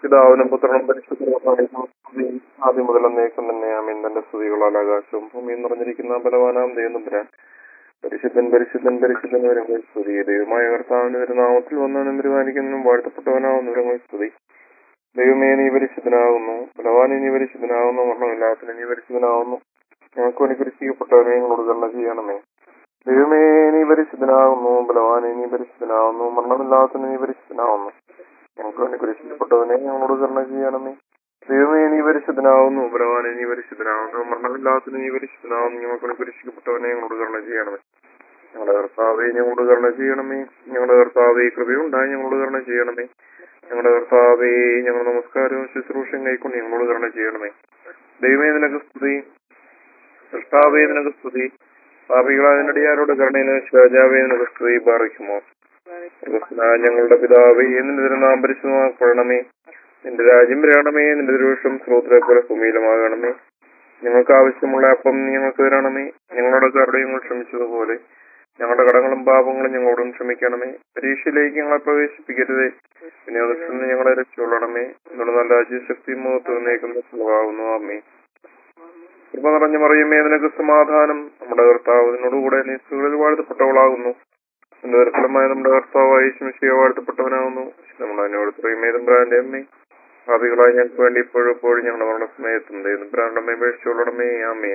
പിതാവിനും പുത്രനും പരിശുദ്ധനും ആദ്യം മുതൽ എന്നേക്കും തന്നെ ആമീൻ തന്റെ സ്തുതികളാൽ ആകാശവും ഭൂമിയും നിറഞ്ഞിരിക്കുന്ന ബലവാനാം ദൈവനമ്പുരാൻ പരിശുദ്ധൻ പരിശുദ്ധൻ പരിശുദ്ധൻ വരുമ്പോൾ സ്തുതി ദൈവമായ കർത്താവിന് ഒരു നാമത്തിൽ വന്നവനും പരിപാലിക്കുന്നതിനും വാഴ്ത്തപ്പെട്ടവനാവുന്നവരങ്ങൾ സ്തുതി ദൈവമേ നീ പരിശുദ്ധനാകുന്നു ബലവാനെ നീ പരിശുദ്ധനാകുന്നു മരണമില്ലാത്തതിന് നീ പരിശുദ്ധനാകുന്നു ഞങ്ങൾക്ക് വേണ്ടി കുരിശിക്കപ്പെട്ടവനെ ഞങ്ങളോട് കരുണ ചെയ്യണമേ ദൈവമേ നീ പരിശുദ്ധനാകുന്നു ബലവാനെ നീ പരിശുദ്ധനാകുന്നു മരണമില്ലാത്തതിന് നീ പരിശുദ്ധനാകുന്നു ഞങ്ങൾക്ക് വേണ്ടി കുരിശിക്കപ്പെട്ടവനെ ഞങ്ങളോട് കരുണ ചെയ്യണമേ ദൈവമേ നീ പരിശുദ്ധനാകുന്നു ബലവാനെ നീ പരിശുദ്ധനാകുന്നു മരണമില്ലാത്തതിന് നീ പരിശുദ്ധനാകുന്നു ഞങ്ങൾക്ക് വേണ്ടി കുരിശിക്കപ്പെട്ടവനെ ഞങ്ങളോട് കരുണ ചെയ്യണമേ ഞങ്ങളുടെ കർത്താവെ ഞങ്ങളോട് കരുണ ചെയ്യണമേ ഞങ്ങളുടെ കർത്താവെ കൃപയുണ്ടായി ഞങ്ങളോട് കരുണ ചെയ്യണമേ ഞങ്ങളുടെ കർത്താവെ ഞങ്ങളുടെ നമസ്കാരവും ശുശ്രൂഷയും കൈക്കൊണ്ട് ഞങ്ങളോട് കരുണ ചെയ്യണമേ ദൈവമേ നിനക്ക് സ്തുതി സൃഷ്ടാവേ നിനക്ക് സ്തുതി പാപികളായ നടിയാരോട് കരുണയിന് രാജാവേ നിനക്ക് സ്തുതി പാറിക്കുമോ ക്രിസ്തുനായ ഞങ്ങളുടെ പിതാവേ നിന്റെ തിരുനാം പരിശുദ്ധമാക്കണമേ നിന്റെ രാജ്യം വരണമേ നിന്റെ ദുരുഷം ശ്രോത്രെ പോലെ ഭൂമിയിലുമാകണമേ ഞങ്ങൾക്ക് ആവശ്യമുള്ള അപ്പം നീ ഞങ്ങൾക്ക് തരണമേ ഞങ്ങളുടെ കരുടെ ഞങ്ങൾ ക്ഷമിച്ചതുപോലെ ഞങ്ങളുടെ കടങ്ങളും പാപങ്ങളും ഞങ്ങളോടും ക്ഷമിക്കണമേ പരീക്ഷയിലേക്ക് ഞങ്ങളെ പ്രവേശിപ്പിക്കരുതേ പിന്നെ അതിൽ നിന്ന് ഞങ്ങളെ രക്ഷകൊള്ളണമേ എന്നുള്ള നല്ല രാജ്യശക്തി മുഖത്ത് നിന്നേക്കുന്ന സ്വഭാവുന്നു അമ്മേ കൃപ നിറഞ്ഞു മറിയുമേ നിനക്ക് സമാധാനം നമ്മുടെ കർത്താവ് നിന്നോടുകൂടെ നീ സ്ത്രീകളിൽ വാഴ്ത്തപ്പെട്ടവളാകുന്നു എന്റെ ഫലമായ നമ്മുടെ കർത്താവായി ശമിഷിയ വാഴ്ത്തപ്പെട്ടവനാകുന്നു നമ്മുടെ അതിനോട് പ്രിയമേ തമ്പ്രാന്റെ അമ്മേ ഭാവികളായി ഞങ്ങൾക്ക് വേണ്ടി ഇപ്പോഴും എപ്പോഴും ഞങ്ങളുടെ മരണ സമയത്തും തമ്പ്രാന്റെ അമ്മയെ ഉപേക്ഷിച്ചുള്ളടമേ ആമേ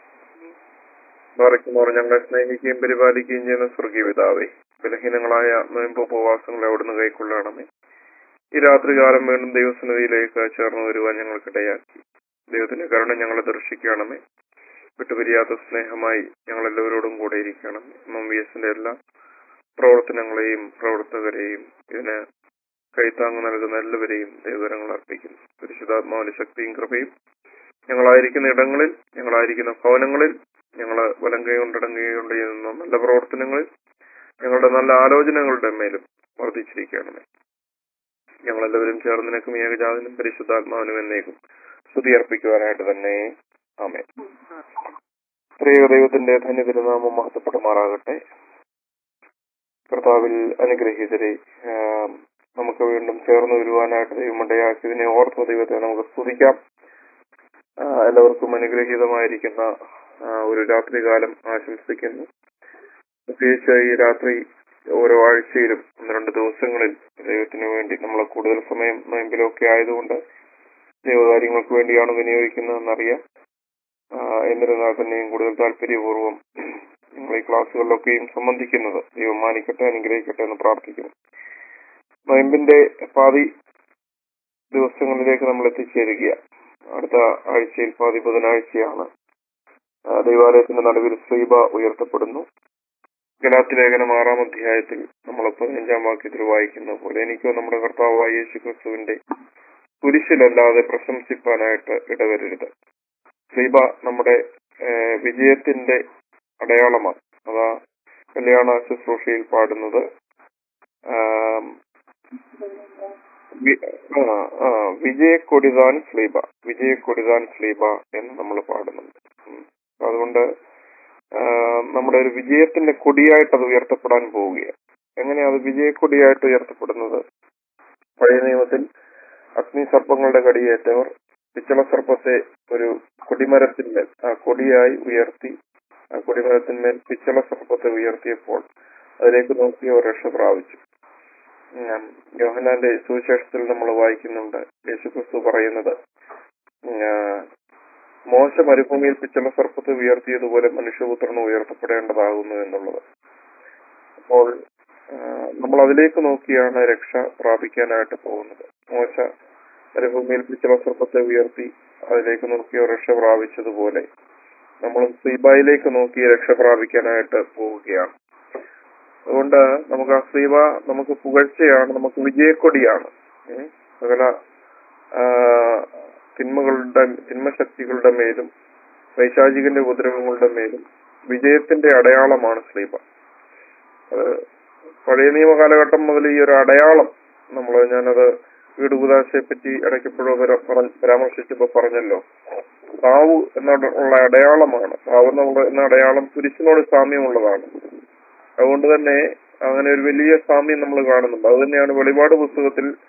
ബാറയ്ക്കുമാർ ഞങ്ങളെ സ്നേഹിക്കുകയും പരിപാലിക്കുകയും ചെയ്യുന്ന സ്വർഗീയ പിതാവേ ബലഹീനങ്ങളായ നോയമ്പ് ഉപവാസങ്ങളെ അവിടുന്ന് കൈക്കൊള്ളണമേ ഈ രാത്രികാലം വീണ്ടും ദൈവസന്നിധിയിലേക്ക് ചേർന്ന് വരുവാൻ ഞങ്ങൾക്കിടയാക്കി ദൈവത്തിന്റെ കരുണ ഞങ്ങളെ ദർശിക്കണമേ വിട്ടുപിരിയാത്ത സ്നേഹമായി ഞങ്ങൾ എല്ലാവരോടും കൂടെ ഇരിക്കണം എം വി എസിന്റെ എല്ലാ പ്രവർത്തനങ്ങളെയും പ്രവർത്തകരെയും ഇതിന് കൈത്താങ് നൽകുന്ന എല്ലാവരെയും ദൈവകരങ്ങൾ അർപ്പിക്കുന്നു പരിശുദ്ധാത്മാവിന്റെ ശക്തിയും കൃപയും ഞങ്ങളായിരിക്കുന്ന ഇടങ്ങളിൽ ഞങ്ങളായിരിക്കുന്ന ഭവനങ്ങളിൽ ഞങ്ങള് വലം കൈ കൊണ്ടിടം കൈ കൊണ്ട് ചെയ്യുന്ന നല്ല പ്രവർത്തനങ്ങളിൽ ഞങ്ങളുടെ നല്ല ആലോചനകളുടെ മേലും വർദ്ധിച്ചിരിക്കണമേ ഞങ്ങളെല്ലാവരും ചേർന്ന് നിനക്കും ഏകജാതനും പരിശുദ്ധാത്മാവിനും എന്നേക്കും സ്തുതി അർപ്പിക്കുവാനായിട്ട് തന്നെ ആമേ ത്രിയേക ദൈവത്തിന്റെ ധന്യതിരുനാമം മഹത്വപ്പെടുമാറാകട്ടെ കർത്താവിൽ അനുഗ്രഹീതരെ ആം, നമുക്ക് വീണ്ടും ചേർന്ന് വരുവാനായിട്ട് ദൈവമുണ്ടയാക്കിയതിനെ ഓർത്ത ദൈവത്തെ നമുക്ക് സ്തുതിക്കാം ആ, എല്ലാവർക്കും അനുഗ്രഹീതമായിരിക്കുന്ന ആ, ഒരു രാത്രികാലം ആശംസിക്കുന്നു പ്രത്യേകിച്ച് ഈ രാത്രി ഓരോ ആഴ്ചയിലും ഒന്ന് രണ്ട് ദിവസങ്ങളിൽ ദൈവത്തിന് വേണ്ടി നമ്മൾ കൂടുതൽ സമയം നോയമ്പിലൊക്കെ ആയതുകൊണ്ട് ദൈവകാര്യങ്ങൾക്ക് വേണ്ടിയാണ് വിനിയോഗിക്കുന്നതെന്നറിയാം ആ, എന്നിരുന്നാൽ തന്നെയും കൂടുതൽ താല്പര്യപൂർവ്വം നിങ്ങൾ ഈ ക്ലാസ്സുകളിലൊക്കെയും സംബന്ധിക്കുന്നത് ദൈവം മാനിക്കട്ടെ അനുഗ്രഹിക്കട്ടെ എന്ന് പ്രാർത്ഥിക്കുന്നു നോയമ്പിന്റെ പാതി ദിവസങ്ങളിലേക്ക് നമ്മൾ എത്തിച്ചേരുക അടുത്ത ആഴ്ചയിൽ പാതി ബുധനാഴ്ചയാണ് ആ, ദൈവാലയത്തിന്റെ നടുവിൽ ശ്രീബ ഉയർത്തപ്പെടുന്നു ഗലാത്തി ലേഖനം ആറാം അധ്യായത്തിൽ നമ്മൾ പതിനഞ്ചാം വാക്യത്തിൽ വായിക്കുന്ന പോലെ എനിക്കോ നമ്മുടെ കർത്താവായ യേശു ക്രിസ്തുവിന്റെ കുരിശിലല്ലാതെ പ്രശംസിപ്പാനായിട്ട് ഇടവരരുത് ശ്രീബ നമ്മുടെ ഏഹ്, വിജയത്തിന്റെ അടയാളമാണ് അതാ കല്യാണ ശുശ്രൂഷയിൽ പാടുന്നത് ആം, വി- ആ, ആ, വിജയക്കൊടിതാൻ സ്ലീബ വിജയക്കൊടിതാൻ സ്ലീബ എന്ന് നമ്മൾ പാടുന്നുണ്ട് ഉം. അതുകൊണ്ട് ആ, നമ്മുടെ ഒരു വിജയത്തിന്റെ കൊടിയായിട്ട് അത് ഉയർത്തപ്പെടാൻ പോവുകയാണ് എങ്ങനെയാ അത് വിജയക്കൊടിയായിട്ട് ഉയർത്തപ്പെടുന്നത് പഴയ നിയമത്തിൽ അഗ്നി സർപ്പങ്ങളുടെ കടിയേറ്റവർ പിച്ചള സർപ്പത്തെ ഒരു കൊടിമരത്തിന്മേൽ ആ കൊടിയായി ഉയർത്തി ആ കൊടിമരത്തിന്മേൽ പിച്ചള സർപ്പത്തെ ഉയർത്തിയപ്പോൾ അതിലേക്ക് നോക്കി അവർ രക്ഷ പ്രാപിച്ചു ഉം, യോഹന്നാന്റെ സുവിശേഷത്തിൽ നമ്മൾ വായിക്കുന്നുണ്ട് യേശുക്രിസ്തു പറയുന്നത് ഉം, മോശ മരുഭൂമിയിൽ പിച്ചള സർപ്പത്തെ ഉയർത്തിയതുപോലെ മനുഷ്യപുത്രന് ഉയർത്തപ്പെടേണ്ടതാകുന്നു എന്നുള്ളത് അപ്പോൾ ആ, നമ്മൾ അതിലേക്ക് നോക്കിയാണ് രക്ഷ പ്രാപിക്കാനായിട്ട് പോകുന്നത് മോശ മരുഭൂമിയിൽ പിച്ചള സർപ്പത്തെ ഉയർത്തി അതിലേക്ക് നോക്കി രക്ഷ പ്രാപിച്ചതുപോലെ നമ്മൾ ശ്രീബായിലേക്ക് നോക്കി രക്ഷ പ്രാപിക്കാനായിട്ട് പോവുകയാണ് അതുകൊണ്ട് നമുക്ക് ആ ശ്രീബ നമുക്ക് പുകഴ്ചയാണ് നമുക്ക് വിജയക്കൊടിയാണ് ഉം. സകല ആ, തിന്മകളുടെ തിന്മശക്തികളുടെ മേലും പൈശാചികന്റെ ഉപദ്രവങ്ങളുടെ മേലും വിജയത്തിന്റെ അടയാളമാണ് ശ്രീബ അത് പഴയ നിയമ കാലഘട്ടം മുതൽ ഈ ഒരു അടയാളം നമ്മൾ ഞാനത് വീട് ഉപദാശയെ പറ്റി ഇടയ്ക്കെപ്പോഴും പര- പറ- പരാമർശിച്ചപ്പോ പറഞ്ഞല്ലോ താവു എന്നുള്ള അടയാളമാണ് താവ് എന്നുള്ള എന്ന അടയാളം കുരിശിനോട് സാമ്യമുള്ളതാണ് അതുകൊണ്ട് തന്നെ അങ്ങനെ ഒരു വലിയ സാമ്യം നമ്മൾ കാണുന്നുണ്ട് അത് തന്നെയാണ് വെളിപാട് പുസ്തകത്തിൽ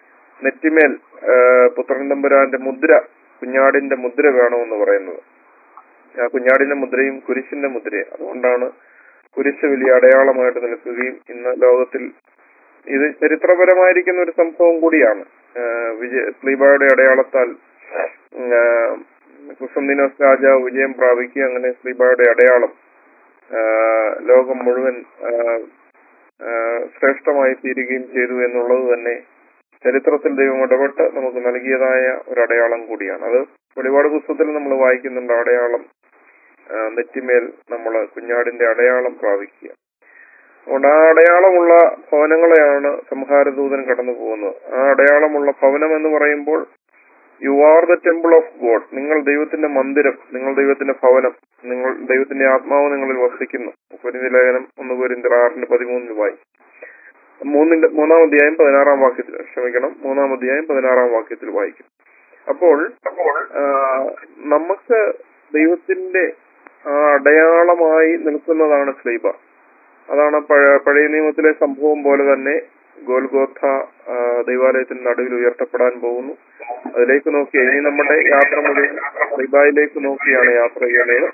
നെറ്റിമേൽ ആ, പുത്രൻ തമ്പുരാന്റെ മുദ്ര കുഞ്ഞാടിന്റെ മുദ്ര വേണമെന്ന് പറയുന്നത് ആ കുഞ്ഞാടിന്റെ മുദ്രയും കുരിശിന്റെ മുദ്രയും അതുകൊണ്ടാണ് കുരിശ് വലിയ അടയാളമായിട്ട് നിൽക്കുകയും ഇന്ന് ലോകത്തിൽ ഇത് ചരിത്രപരമായിരിക്കുന്ന ഒരു സംഭവം കൂടിയാണ് ആ, വിജയ സ്ലീബായുടെ അടയാളത്താൽ ഉം, ആ, കുസന്തിനോസ് രാജാവ് വിജയം പ്രാപിക്കുക അങ്ങനെ സ്ലീബായുടെ അടയാളം ആ, ലോകം മുഴുവൻ ആ, ആ, ശ്രേഷ്ഠമായി തീരുകയും ചെയ്തു എന്നുള്ളത് തന്നെ ചരിത്രത്തിൽ ദൈവം ഇടപെട്ട് നമുക്ക് നൽകിയതായ ഒരു അടയാളം കൂടിയാണ് അത് വെളിപാട് പുസ്തകത്തിൽ നമ്മൾ വായിക്കുന്നുണ്ട് ആ അടയാളം ആ, നെറ്റിമേൽ നമ്മൾ കുഞ്ഞാടിന്റെ അടയാളം പ്രാപിക്കുക അതുകൊണ്ട് ആ അടയാളമുള്ള ഭവനങ്ങളെയാണ് സംഹാരദൂതൻ കടന്നു പോകുന്നത് ആ അടയാളമുള്ള ഭവനം എന്ന് പറയുമ്പോൾ you are the temple of god നിങ്ങൾ ദൈവത്തിന്റെ മന്ദിരം നിങ്ങൾ ദൈവത്തിന്റെ ഭവനം നിങ്ങൾ ദൈവത്തിന്റെ ആത്മാവ് നിങ്ങളിൽ വസിക്കുന്നു കുരിന്തി ലേഖനം ഒന്ന് കുരിന്തി ആറിന്റെ പതിമൂന്നിൽ വായി മൂന്നിന്റെ മൂന്നാം അധ്യായം പതിനാറാം വാക്യത്തിൽ ക്ഷമിക്കണം മൂന്നാം അധ്യായം പതിനാറാം വാക്യത്തിൽ വായിക്കും അപ്പോൾ ആ, നമുക്ക് ദൈവത്തിന്റെ ആ അടയാളമായി നിൽക്കുന്നതാണ് സ്ലീബ അതാണ് പഴ- പഴയ നിയമത്തിലെ സംഭവം പോലെ തന്നെ ഗോൽഗോഥ ആ, ദൈവാലയത്തിന് നടുവിൽ ഉയർത്തപ്പെടാൻ പോകുന്നു അതിലേക്ക് നോക്കി ഇനി നമ്മുടെ യാത്ര മുഴുവൻ സ്ലീബായിലേക്ക് നോക്കിയാണ് യാത്ര ചെയ്യുന്നത്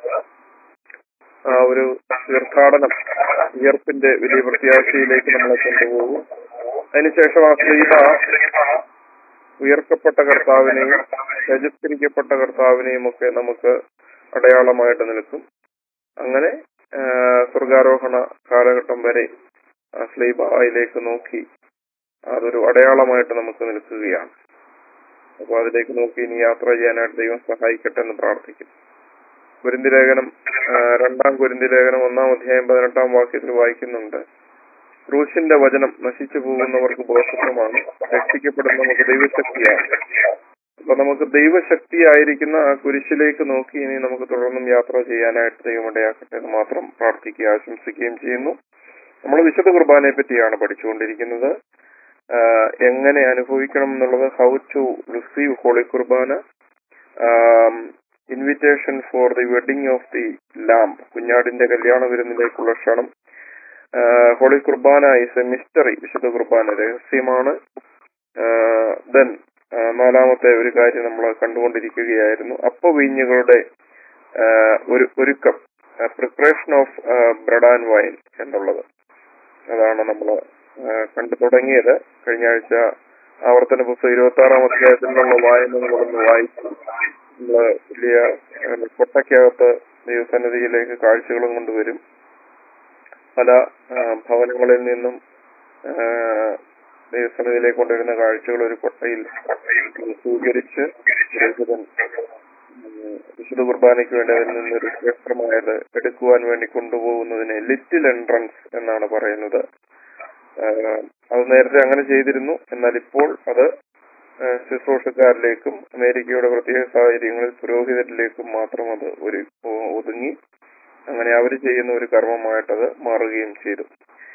ആ ഒരു തീർത്ഥാടനം ഉയർപ്പിന്റെ വലിയ പ്രത്യാശയിലേക്ക് നമ്മളെ കൊണ്ടുപോകും അതിനുശേഷം ആ സ്ലീബ ഉയർക്കപ്പെട്ട കർത്താവിനെയും രജിസ്കരിക്കപ്പെട്ട കർത്താവിനെയും ഒക്കെ നമുക്ക് അടയാളമായിട്ട് നിൽക്കും അങ്ങനെ ആ, സ്വർഗാരോഹണ കാലഘട്ടം വരെ ആ സ്ലീബായിലേക്ക് നോക്കി അതൊരു അടയാളമായിട്ട് നമുക്ക് നിൽക്കുകയാണ് അപ്പൊ അതിലേക്ക് നോക്കി ഇനി യാത്ര ചെയ്യാനായിട്ട് ദൈവം സഹായിക്കട്ടെ എന്ന് പ്രാർത്ഥിക്കും കുരിന്തി ലേഖനം ആ, രണ്ടാം കുരിന്തി ലേഖനം ഒന്നാം അധ്യായം പതിനെട്ടാം വാക്യത്തിൽ വായിക്കുന്നുണ്ട് ക്രൂശിന്റെ വചനം നശിച്ചു പോകുന്നവർക്ക് ബോധത്വമാണ് രക്ഷിക്കപ്പെടുന്ന നമുക്ക് ദൈവശക്തിയാണ് അപ്പൊ നമുക്ക് ദൈവശക്തിയായിരിക്കുന്ന ആ കുരിശിലേക്ക് നോക്കി ഇനി നമുക്ക് തുടർന്നും യാത്ര ചെയ്യാനായിട്ട് ദൈവം ഇടയാക്കട്ടെ എന്ന് മാത്രം പ്രാർത്ഥിക്കുക ആശംസിക്കുകയും ചെയ്യുന്നു നമ്മൾ വിശുദ്ധ കുർബാനയെ പറ്റിയാണ് പഠിച്ചുകൊണ്ടിരിക്കുന്നത് ആഹ് എങ്ങനെ അനുഭവിക്കണം എന്നുള്ളത് how to receive holy Qurbana invitation for the wedding of the lamb കുഞ്ഞാടിന്റെ കല്യാണ വിരുന്നിലേക്കുള്ള ക്ഷണം holy Qurbana is a mystery വിശുദ്ധ കുർബാന രഹസ്യമാണ് ദെൻ നാലാമത്തെ ഒരു കാര്യം നമ്മൾ കണ്ടുകൊണ്ടിരിക്കുകയായിരുന്നു അപ്പവീഞ്ഞുകളുടെ ആഹ് ഒരു ഒരുക്കം preparation of bread and wine എന്നുള്ളത് അതാണ് നമ്മൾ കണ്ടു തുടങ്ങിയത് കഴിഞ്ഞ ആഴ്ച ആവർത്തന പുസ്തകം ഇരുപത്തി ആറാം അധ്യായത്തിലുള്ള വായനകളൊന്ന് വായിച്ചു നമ്മള് വലിയ ആ, കൊട്ടയ്ക്കകത്ത് ദൈവസന്നിധിയിലേക്ക് കാഴ്ചകളും കൊണ്ടുവരും പല ആ, ഭവനങ്ങളിൽ നിന്നും ആ, ദൈവസന്നിധിയിലേക്ക് കൊണ്ടുവരുന്ന കാഴ്ചകൾ ഒരു കൊട്ടയിൽ സ്വീകരിച്ച് പുരോഹിതൻ ഉം, വിശുദ്ധ കുർബാനയ്ക്ക് വേണ്ടി അതിൽ നിന്നൊരു ശ്രേഷ്ഠമായത് എടുക്കുവാൻ വേണ്ടി കൊണ്ടുപോകുന്നതിനെ ലിറ്റിൽ എൻട്രൻസ് എന്നാണ് പറയുന്നത് ആഹ് അത് നേരത്തെ അങ്ങനെ ചെയ്തിരുന്നു എന്നാൽ ഇപ്പോൾ അത് ആഹ് ശുശ്രൂഷക്കാരിലേക്കും അമേരിക്കയുടെ പ്രത്യേക സാഹചര്യങ്ങളിൽ പുരോഹിതരിലേക്കും മാത്രം അത് ഒരു ഒ- ഒതുങ്ങി അങ്ങനെ അവർ ചെയ്യുന്ന ഒരു കർമ്മമായിട്ടത് മാറുകയും ചെയ്തു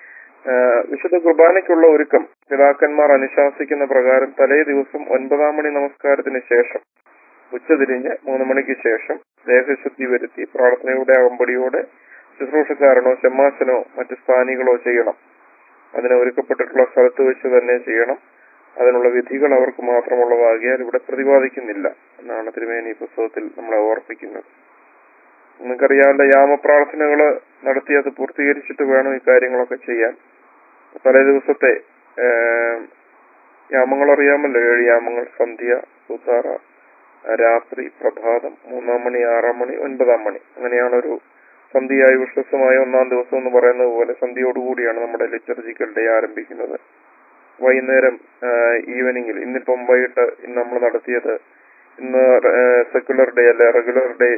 ആഹ് വിശുദ്ധ കുർബാനയ്ക്കുള്ള ഒരുക്കം പിതാക്കന്മാർ അനുശാസിക്കുന്ന പ്രകാരം തലേ ദിവസം ഒൻപതാം മണി നമസ്കാരത്തിന് ശേഷം ഉച്ചതിരിഞ്ഞ് മൂന്ന് മണിക്ക് ശേഷം ദേഹശുദ്ധി വരുത്തി പ്രാർത്ഥനയുടെ അകമ്പടിയോടെ ശുശ്രൂഷക്കാരനോ ഷമ്മാശനോ മറ്റ് സ്ഥാനികളോ ചെയ്യണം അതിന് ഒരുക്കപ്പെട്ടിട്ടുള്ള സ്ഥലത്ത് വെച്ച് തന്നെ ചെയ്യണം അതിനുള്ള വിധികൾ അവർക്ക് മാത്രമുള്ളതാകിയാൽ ഇവിടെ പ്രതിപാദിക്കുന്നില്ല എന്നാണ് തിരുമേനി ഈ പുസ്തകത്തിൽ നമ്മളെ ഓർപ്പിക്കുന്നത് നിങ്ങൾക്കറിയാവുന്ന യാമപ്രാർത്ഥനകൾ നടത്തി അത് പൂർത്തീകരിച്ചിട്ട് വേണം ഈ കാര്യങ്ങളൊക്കെ ചെയ്യാൻ തലേ ദിവസത്തെ ഏം, യാമങ്ങൾ അറിയാമല്ലോ ഏഴ് യാമങ്ങൾ സന്ധ്യ സുതാറ രാത്രി പ്രഭാതം മൂന്നാം മണി ആറാം മണി ഒൻപതാം മണി അങ്ങനെയാണ് ഒരു സന്ധ്യയായി വിശ്വസമായ ഒന്നാം ദിവസം എന്ന് പറയുന്നത് പോലെ സന്ധ്യയോടുകൂടിയാണ് നമ്മുടെ ലിറ്റർജിക്കൽ ഡേ ആരംഭിക്കുന്നത് വൈകുന്നേരം ഈവനിങ്ങിൽ ഇന്നിപ്പം വൈകിട്ട് ഇന്ന് നമ്മൾ നടത്തിയത് ഇന്ന് സെക്യുലർ ഡേ അല്ലെ റെഗുലർ ഡേ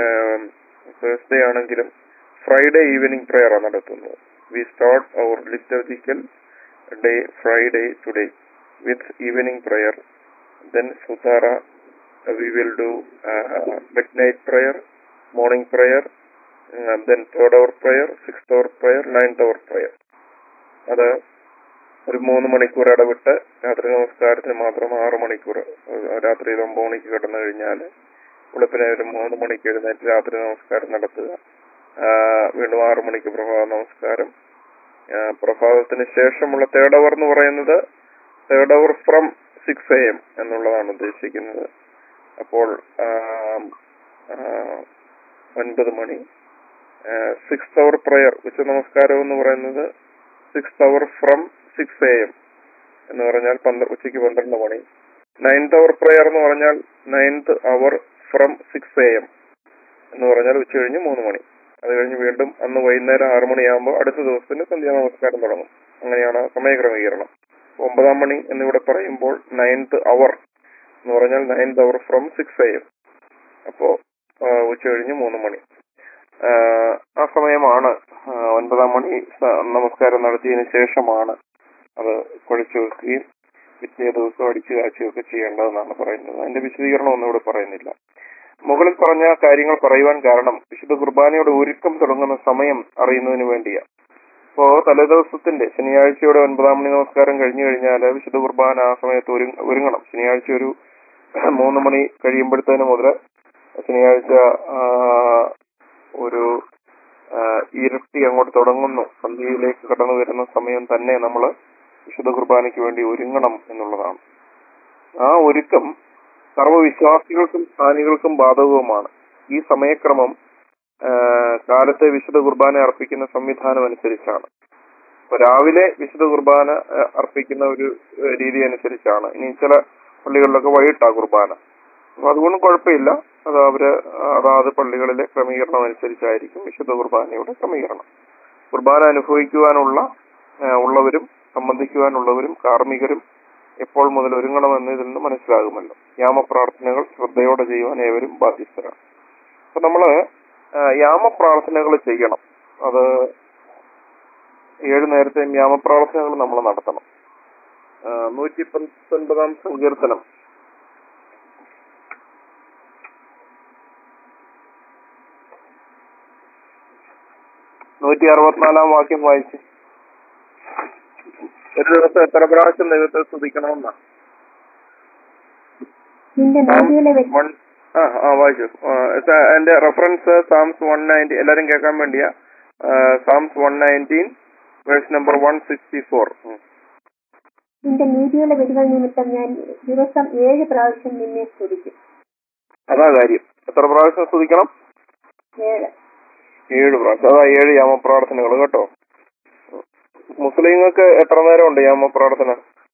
തേഴ്സ്ഡേ ആണെങ്കിലും ഫ്രൈഡേ ഈവനിങ് പ്രെയർ ആണ് നടത്തുന്നത് we start our liturgical day Friday today with evening prayer then സുതാറ we will do uh, midnight prayer, morning prayer, uh, then third hour prayer, sixth hour prayer, ninth hour prayer. അത് ഒരു മൂന്ന് മണിക്കൂർ ഇടവിട്ട് രാത്രി നമസ്കാരത്തിന് മാത്രം ആറ് മണിക്കൂർ ഏഹ് രാത്രിയിൽ ഒമ്പത് മണിക്ക് കിടന്നു കഴിഞ്ഞാൽ വെളുപ്പിനെ ഒരു മൂന്ന് മണിക്ക് എഴുന്നേറ്റ് രാത്രി നമസ്കാരം നടത്തുക ആഹ് വീണ്ടും ആറ് മണിക്ക് പ്രഭാത നമസ്കാരം ആഹ് പ്രഭാതത്തിന് ശേഷമുള്ള തേർഡ് അവർ എന്ന് പറയുന്നത് third hour from six A M എന്നുള്ളതാണ് ഉദ്ദേശിക്കുന്നത് അപ്പോൾ ആം, ആ, ഒൻപത് മണി സിക്സ് അവർ പ്രയർ ഉച്ച നമസ്കാരം എന്ന് പറയുന്നത് six hour from six A M എന്ന് പറഞ്ഞാൽ പന്ത്ര ഉച്ചയ്ക്ക് പന്ത്രണ്ട് മണി നയൻത് അവർ പ്രയർ എന്ന് പറഞ്ഞാൽ ninth hour from six A M എന്ന് പറഞ്ഞാൽ ഉച്ച കഴിഞ്ഞ് മൂന്ന് മണി അത് കഴിഞ്ഞ് വീണ്ടും അന്ന് വൈകുന്നേരം ആറ് മണിയാകുമ്പോൾ അടുത്ത ദിവസത്തിന് സന്ധ്യാ നമസ്കാരം തുടങ്ങും അങ്ങനെയാണ് സമയക്രമീകരണം ഒമ്പതാം മണി എന്നിവിടെ പറയുമ്പോൾ നയൻത് അവർ എന്ന് പറഞ്ഞാൽ ninth hour from six A M അപ്പോ ആ, ഉച്ച കഴിഞ്ഞ് മൂന്ന് മണി ആ, ആ സമയമാണ് ആ, ഒൻപതാം മണി സ- നമസ്കാരം നടത്തിയതിനു ശേഷമാണ് അത് കുഴച്ചു വെക്കുകയും പിറ്റേ ദിവസം അടിച്ചു കാച്ചുകയൊക്കെ ചെയ്യേണ്ടതെന്നാണ് പറയുന്നത് അതിന്റെ വിശദീകരണം ഒന്നും ഇവിടെ പറയുന്നില്ല മുകളിൽ പറഞ്ഞ കാര്യങ്ങൾ പറയുവാൻ കാരണം വിശുദ്ധ കുർബാനയുടെ ഒരുക്കം തുടങ്ങുന്ന സമയം അറിയുന്നതിന് വേണ്ടിയാണ് ഇപ്പോ തലേദിവസത്തിന്റെ ശനിയാഴ്ചയുടെ ഒൻപതാം മണി നമസ്കാരം കഴിഞ്ഞു കഴിഞ്ഞാൽ വിശുദ്ധ കുർബാന ആ സമയത്ത് ഒരു- ഒരുങ്ങണം ശനിയാഴ്ച ഒരു മൂന്ന് മണി കഴിയുമ്പോഴത്തേന് മുതൽ ശനിയാഴ്ച ആ, ഒരു ആ, ഇരുട്ടി അങ്ങോട്ട് തുടങ്ങുന്നു സന്ധ്യയിലേക്ക് കടന്നു വരുന്ന സമയം തന്നെ നമ്മൾ വിശുദ്ധ കുർബാനയ്ക്ക് വേണ്ടി ഒരുങ്ങണം എന്നുള്ളതാണ് ആ ഒരുക്കം സർവ്വവിശ്വാസികൾക്കും സ്ഥാനികൾക്കും ബാധകവുമാണ് ഈ സമയക്രമം ആ, കാലത്തെ വിശുദ്ധ കുർബാന അർപ്പിക്കുന്ന സംവിധാനം അനുസരിച്ചാണ് അപ്പൊ രാവിലെ വിശുദ്ധ കുർബാന ആ, അർപ്പിക്കുന്ന ഒരു ആ, രീതി അനുസരിച്ചാണ് ഇനി ചില പള്ളികളിലൊക്കെ വൈകിട്ടാ കുർബാന അപ്പൊ അതുകൊണ്ടും കുഴപ്പമില്ല അത് അവര് അതാത് പള്ളികളിലെ ക്രമീകരണം അനുസരിച്ചായിരിക്കും വിശുദ്ധ കുർബാനയുടെ ക്രമീകരണം കുർബാന അനുഭവിക്കുവാനുള്ള ആ, ഉള്ളവരും സംബന്ധിക്കുവാനുള്ളവരും കാർമ്മികരും എപ്പോൾ മുതൽ ഒരുങ്ങണമെന്ന് ഇതിൽ നിന്ന് മനസ്സിലാകുമല്ലോ യാമപ്രാർത്ഥനകൾ ശ്രദ്ധയോടെ ചെയ്യുവാൻ ഏവരും ബാധ്യസ്ഥരാണ് അപ്പൊ നമ്മള് ആ, യാമപ്രാർത്ഥനകൾ ചെയ്യണം അത് ഏഴ് നേരത്തെയും യാമപ്രാർത്ഥനകൾ നമ്മൾ നടത്തണം ആ, നൂറ്റി പത്തൊൻപതാം സങ്കീർത്തനം നൂറ്റി അറുപത്തിനാലാം വാക്യം വായിച്ച് ഒരു ദിവസം എത്ര പ്രാവശ്യം ദൈവത്തെ സ്തുതിക്കണമെന്നാ നിന്റെ നീതിയിലെ വ്യക്തി വൺ ആ ആ വായിച്ചു ആ, സ- എന്റെ റെഫറൻസ് സാംസ് വൺ നയൻറ്റി എല്ലാരും കേൾക്കാൻ വേണ്ടിയാ Psalms one nineteen verse number one sixty four നിന്റെ നീതിയുള്ള വിധികൾ നിമിത്തം ഞാൻ ദിവസം ഏഴ് പ്രാവശ്യം നിന്നെ സ്തുതിക്കും അതാ കാര്യം എത്ര പ്രാവശ്യം സ്തുതിക്കണം ഏഴ് ഏഴ് പ്രാവശ്യം അതാ ഏഴ് യാമപ്രാർത്ഥനകൾ കേട്ടോ മുസ്ലിങ്ങൾക്ക് എത്ര നേരം ഉണ്ട് യാമപ്രാർത്ഥന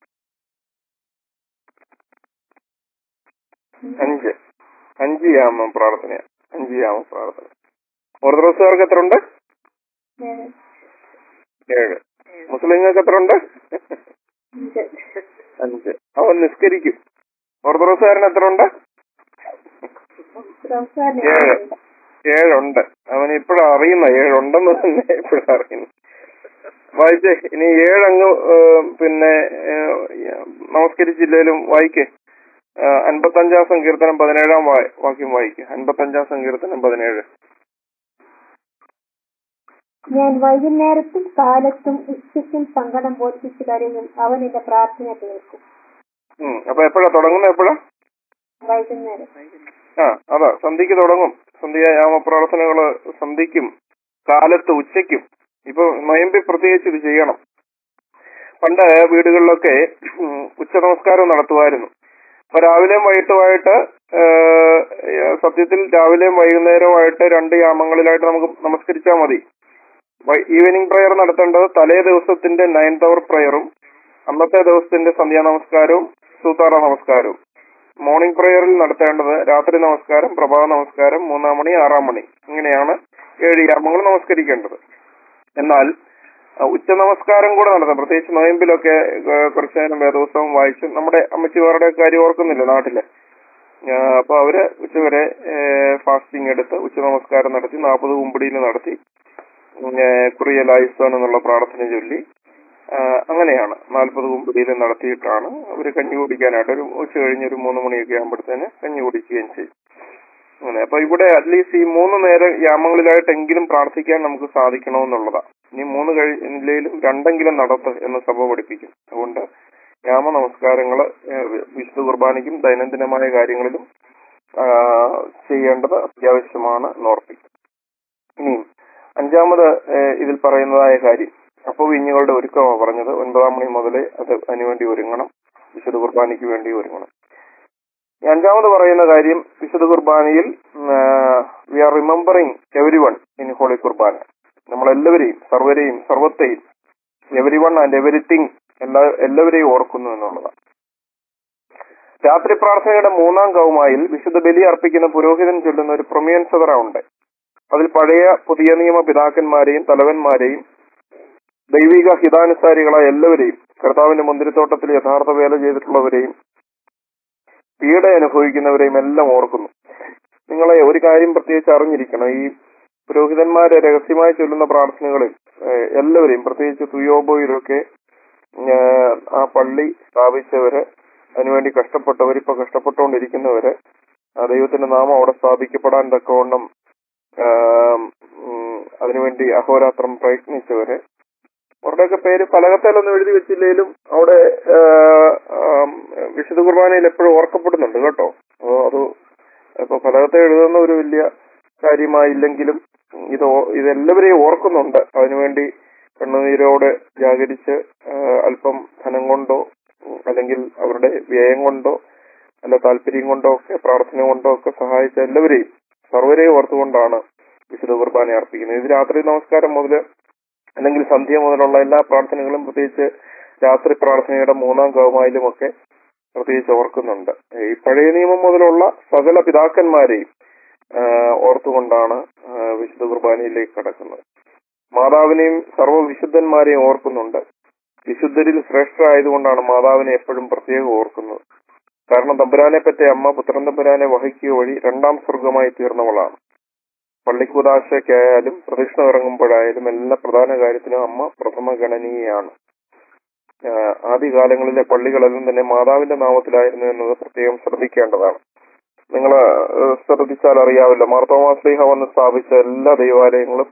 അഞ്ച് അഞ്ച് യാമ പ്രാർത്ഥനയാ അഞ്ച് യാമ പ്രാർത്ഥന ഓർത്തഡോക്സുകാർക്ക് എത്ര ഉണ്ട് ഏഴ് ഏഴ് മുസ്ലിങ്ങൾക്ക് എത്ര ഉണ്ട് അഞ്ച് അഞ്ച് അവൻ നിസ്കരിക്കും ഓർത്തഡോക്സുകാരൻ എത്ര ഉണ്ട് റംസാന് ഏഴ് ഏഴുണ്ട് അവൻ ഇപ്പോഴാ അറിയുന്ന ഏഴുണ്ടെന്ന് തന്നെ ഇപ്പോഴാ അറിയുന്നു വായിച്ചേ ഇനി ഏഴങ്ങ് ഏഹ്, പിന്നെ ഏഹ്, നമസ്കരിച്ചില്ലേലും വായിക്കേ ഏഹ്, അൻപത്തഞ്ചാം സങ്കീർത്തനം പതിനേഴാം വാ- വാക്യം വായിക്കുക അൻപത്തഞ്ചാം സങ്കീർത്തനം പതിനേഴ് ഞാൻ വൈകുന്നേരത്തും കാലത്തും ഉച്ചയ്ക്കും സങ്കടം ബോധിപ്പിച്ചു കരയും അവൻ എന്റെ പ്രാർത്ഥന കേൾക്കും ഉം അപ്പൊ എപ്പോഴാ തുടങ്ങുന്നത് എപ്പോഴാ വൈകുന്നേരം ആ അതാ സന്ധ്യക്ക് തുടങ്ങും സന്ധ്യ യാമപ്രാർത്ഥനകള് സന്ധ്യക്കും കാലത്ത് ഉച്ചയ്ക്കും ഇപ്പൊ നൊയമ്പി പ്രത്യേകിച്ച് ഇത് ചെയ്യണം പണ്ട് വീടുകളിലൊക്കെ ഉം, ഉച്ച നമസ്കാരം നടത്തുമായിരുന്നു അപ്പൊ രാവിലെയും വൈകിട്ടുമായിട്ട് ഏഹ്, സത്യത്തിൽ രാവിലെയും വൈകുന്നേരവുമായിട്ട് രണ്ട് യാമങ്ങളിലായിട്ട് നമുക്ക് നമസ്കരിച്ചാൽ മതി ഈവനിങ് പ്രയർ നടത്തേണ്ടത് തലേ ദിവസത്തിന്റെ നയൻത് അവർ പ്രയറും അന്നത്തെ ദിവസത്തിന്റെ സന്ധ്യാ നമസ്കാരവും സൂത്താറ നമസ്കാരവും മോർണിംഗ് പ്രയറിൽ നടത്തേണ്ടത് രാത്രി നമസ്കാരം പ്രഭാത നമസ്കാരം മൂന്നാം മണി ആറാം മണി ഇങ്ങനെയാണ് ഏഴ് യാമങ്ങൾ നമസ്കരിക്കേണ്ടത് എന്നാൽ ആ, ഉച്ച നമസ്കാരം കൂടെ നടത്താം പ്രത്യേകിച്ച് നോയമ്പിലൊക്കെ ആ, കുറച്ചു നേരം വേദോത്സവം വായിച്ച് നമ്മുടെ അമ്മച്ചിമാരുടെ കാര്യം ഓർക്കുന്നില്ല നാട്ടില് ആ, അപ്പൊ അവര് ഉച്ചവരെ ഫാസ്റ്റിംഗ് എടുത്ത് ഉച്ച നമസ്കാരം നടത്തി നാൽപ്പത് കുമ്പടിയിൽ നടത്തി കുറിയലായുസ്താൻ എന്നുള്ള പ്രാർത്ഥന ചൊല്ലി ആ, അങ്ങനെയാണ് നാൽപ്പത് കുമ്പടിയിൽ നടത്തിയിട്ടാണ് അവര് കഞ്ഞി കുടിക്കാനായിട്ട് ഒരു ഉച്ച കഴിഞ്ഞ് ഒരു മൂന്ന് മണിയൊക്കെ ആകുമ്പോഴത്തേന് കഞ്ഞി കുടിക്കുകയും ചെയ്യും അങ്ങനെ അപ്പൊ ഇവിടെ അറ്റ്ലീസ്റ്റ് ഈ മൂന്ന് നേരം യാമങ്ങളിലായിട്ടെങ്കിലും പ്രാർത്ഥിക്കാൻ നമുക്ക് സാധിക്കണമെന്നുള്ളതാ ഇനി മൂന്ന് കഴിഞ്ഞില്ലെങ്കിലും രണ്ടെങ്കിലും നടത്ത് എന്ന് സഭ പഠിപ്പിക്കും അതുകൊണ്ട് യാമ നമസ്കാരങ്ങള് ഏഹ് വിശുദ്ധ കുർബാനയ്ക്കും ദൈനംദിനമായ കാര്യങ്ങളിലും ആ, ചെയ്യേണ്ടത് അത്യാവശ്യമാണ് എന്നോർപ്പിക്കും ഇനിയും അഞ്ചാമത് ഏഹ് ഇതിൽ പറയുന്നതായ കാര്യം അപ്പൊ വിഞ്ഞുകളുടെ ഒരുക്കമാണ് പറഞ്ഞത് ഒൻപതാം മണി മുതലേ അത് അതിനുവേണ്ടി ഒരുങ്ങണം വിശുദ്ധ കുർബാനയ്ക്ക് വേണ്ടി ഒരുങ്ങണം ഈ അഞ്ചാമത് പറയുന്ന കാര്യം വിശുദ്ധ കുർബാനയിൽ we are remembering every one in holy Qurbana നമ്മളെല്ലാവരെയും സർവരെയും സർവത്തെയും എവരി വൺ ആൻഡ് എവരിത്തിങ് എല്ലാ എല്ലാവരെയും ഓർക്കുന്നു എന്നുള്ളതാണ് രാത്രി പ്രാർത്ഥനയുടെ മൂന്നാം കൗമായിൽ വിശുദ്ധ ബലി അർപ്പിക്കുന്ന പുരോഹിതൻ ചൊല്ലുന്ന ഒരു പ്രൊമിയൻ സദറ ഉണ്ട് അതിൽ പഴയ പുതിയ നിയമ പിതാക്കന്മാരെയും തലവന്മാരെയും ദൈവിക ഹിതാനുസാരികളായ എല്ലാവരെയും കർത്താവിന്റെ മുന്തിരിത്തോട്ടത്തിൽ യഥാർത്ഥ വേല ചെയ്തിട്ടുള്ളവരെയും പീഡ അനുഭവിക്കുന്നവരെയും എല്ലാം ഓർക്കുന്നു നിങ്ങളെ ഒരു കാര്യം പ്രത്യേകിച്ച് അറിഞ്ഞിരിക്കണം ഈ പുരോഹിതന്മാരെ രഹസ്യമായി ചൊല്ലുന്ന പ്രാർത്ഥനകളിൽ ഏഹ്, എല്ലാവരെയും പ്രത്യേകിച്ച് തുയോബോയിലൊക്കെ ഏഹ്, ആ പള്ളി സ്ഥാപിച്ചവര് അതിനുവേണ്ടി കഷ്ടപ്പെട്ടവർ ഇപ്പൊ കഷ്ടപ്പെട്ടുകൊണ്ടിരിക്കുന്നവര് ആ ദൈവത്തിന്റെ നാമം അവിടെ സ്ഥാപിക്കപ്പെടാൻ തക്കവണ്ണം ആം, ഉം, അതിനുവേണ്ടി അഹോരാത്രം പ്രയത്നിച്ചവര് അവരുടെയൊക്കെ പേര് ഫലകത്തിലൊന്നും എഴുതി വെച്ചില്ലെങ്കിലും അവിടെ ആ, ആം, വിശുദ്ധ കുർബാനയിൽ എപ്പോഴും ഓർക്കപ്പെടുന്നുണ്ട് കേട്ടോ അപ്പോ അത് ഇപ്പൊ ഫലകത്തെ എഴുതുന്ന ഒരു വലിയ കാര്യമായില്ലെങ്കിലും ഇത് ഓ- ഇതെല്ലാവരെയും ഓർക്കുന്നുണ്ട് അതിനുവേണ്ടി കണ്ണുനീരോടെ ജാഗരിച്ച് ആ, അല്പം ധനം കൊണ്ടോ ഉം, അല്ലെങ്കിൽ അവരുടെ വ്യയം കൊണ്ടോ അല്ല താല്പര്യം കൊണ്ടോ ഒക്കെ പ്രാർത്ഥന കൊണ്ടോ ഒക്കെ സഹായിച്ച എല്ലാവരെയും സർവരെയും ഓർത്തുകൊണ്ടാണ് വിശുദ്ധ കുർബാന അർപ്പിക്കുന്നത് ഇത് രാത്രി നമസ്കാരം മുതൽ അല്ലെങ്കിൽ സന്ധ്യ മുതലുള്ള എല്ലാ പ്രാർത്ഥനകളും പ്രത്യേകിച്ച് രാത്രി പ്രാർത്ഥനയുടെ മൂന്നാം കൗമായിലും ഒക്കെ പ്രത്യേകിച്ച് ഓർക്കുന്നുണ്ട് ഈ പഴയ നിയമം മുതലുള്ള സകല പിതാക്കന്മാരെയും ആ, ഓർത്തുകൊണ്ടാണ് ആ, വിശുദ്ധ കുർബാനയിലേക്ക് കടക്കുന്നത് മാതാവിനെയും സർവ്വവിശുദ്ധന്മാരെയും ഓർക്കുന്നുണ്ട് വിശുദ്ധരിൽ ശ്രേഷ്ഠരായതുകൊണ്ടാണ് മാതാവിനെ എപ്പോഴും പ്രത്യേകം ഓർക്കുന്നത് കാരണം തമ്പുരാനെ പറ്റിയ അമ്മ പുത്രൻ തമ്പുരാനെ വഹിക്കുക വഴി രണ്ടാം സ്വർഗമായി തീർന്നവളാണ് പള്ളിക്കൂതാശയ്ക്കായാലും പ്രദക്ഷിണം ഇറങ്ങുമ്പോഴായാലും എല്ലാ പ്രധാന കാര്യത്തിനും അമ്മ പ്രഥമ ഗണനീയയാണ് ആഹ് ആദ്യകാലങ്ങളിലെ പള്ളികളെല്ലാം തന്നെ മാതാവിന്റെ നാമത്തിലായിരുന്നു എന്നത് പ്രത്യേകം ശ്രദ്ധിക്കേണ്ടതാണ് നിങ്ങൾ ശ്രദ്ധിച്ചാൽ അറിയാവില്ല മാർത്തോമാസ്ലിഹ വന്ന് സ്ഥാപിച്ച എല്ലാ ദൈവാലയങ്ങളും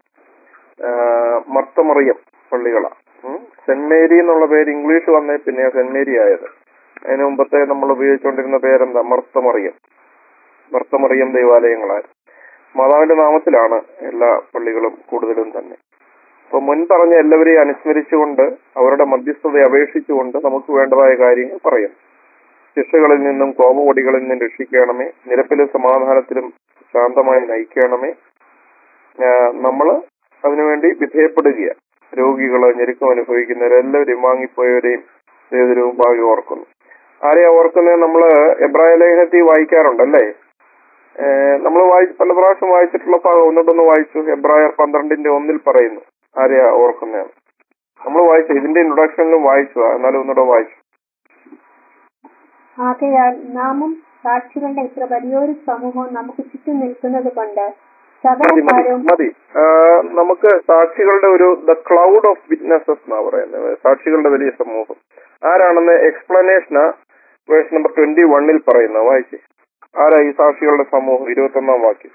ആഹ് മർത്തമറിയം പള്ളികളാണ് ഉം. സെന്റ് മേരി എന്നുള്ള പേര് ഇംഗ്ലീഷ് വന്നേ പിന്നെ സെന്റ് മേരി ആയത് അതിന് മുമ്പത്തെ നമ്മൾ ഉപയോഗിച്ചുകൊണ്ടിരുന്ന പേരെന്താ മർത്തമറിയം മർത്തമറിയം ദൈവാലയങ്ങളായിരുന്നു മാതാവിന്റെ നാമത്തിലാണ് എല്ലാ പള്ളികളും കൂടുതലും തന്നെ അപ്പൊ മുൻ പറഞ്ഞ എല്ലാവരെയും അനുസ്മരിച്ചുകൊണ്ട് അവരുടെ മധ്യസ്ഥത അപേക്ഷിച്ചുകൊണ്ട് നമുക്ക് വേണ്ടതായ കാര്യങ്ങൾ പറയും ശിക്ഷകളിൽ നിന്നും കോപകൊടികളിൽ നിന്നും രക്ഷിക്കണമേ നിരപ്പിലും സമാധാനത്തിലും ശാന്തമായി നയിക്കണമേ ആഹ് നമ്മള് അതിനുവേണ്ടി വിധേയപ്പെടുകയാണ് രോഗികള് ഞെരുക്കം അനുഭവിക്കുന്നവരെല്ലാവരെയും വാങ്ങിപ്പോയവരെയും ദൈവത്തിനും ഭാഗ്യം ഓർക്കുന്നു ആരെയാ ഓർക്കുന്നത് നമ്മള് എബ്രായ ലേഖനത്തിൽ വായിക്കാറുണ്ടല്ലേ നമ്മൾ വായി പല പ്രാവശ്യം വായിച്ചിട്ടുള്ള ഭാഗം ഒന്നിട്ടൊന്ന് വായിച്ചു എബ്രായർ പന്ത്രണ്ടിന്റെ ഒന്നിൽ പറയുന്നു ആരെയാ ഓർക്കുന്നതാണ് നമ്മൾ വായിച്ചു ഇതിന്റെ ഇൻട്രൊഡക്ഷനിലും വായിച്ചു എന്നാലും ഒന്നുകൂടെ വായിച്ചു ആകയാൽ നാമും സാക്ഷികളുടെ ഇത്ര വലിയൊരു സമൂഹവും നമുക്ക് ചുറ്റും നിൽക്കുന്നത് കൊണ്ട് സകല മതി മതി കാര്യവും മതി ആ, നമുക്ക് സാക്ഷികളുടെ ഒരു ദ ക്ലൗഡ് ഓഫ് വിറ്റ്നസസ് എന്നാ പറയുന്നത് സാക്ഷികളുടെ വലിയ സമൂഹം ആരാണെന്ന് എക്സ്പ്ലനേഷന് വേഴ്സ് നമ്പർ ട്വന്റി വണ്ണിൽ പറയുന്നത് വായിച്ചേ ആരാ ഈ സാക്ഷികളുടെ സമൂഹം ഇരുപത്തി ഒന്നാം വാക്യം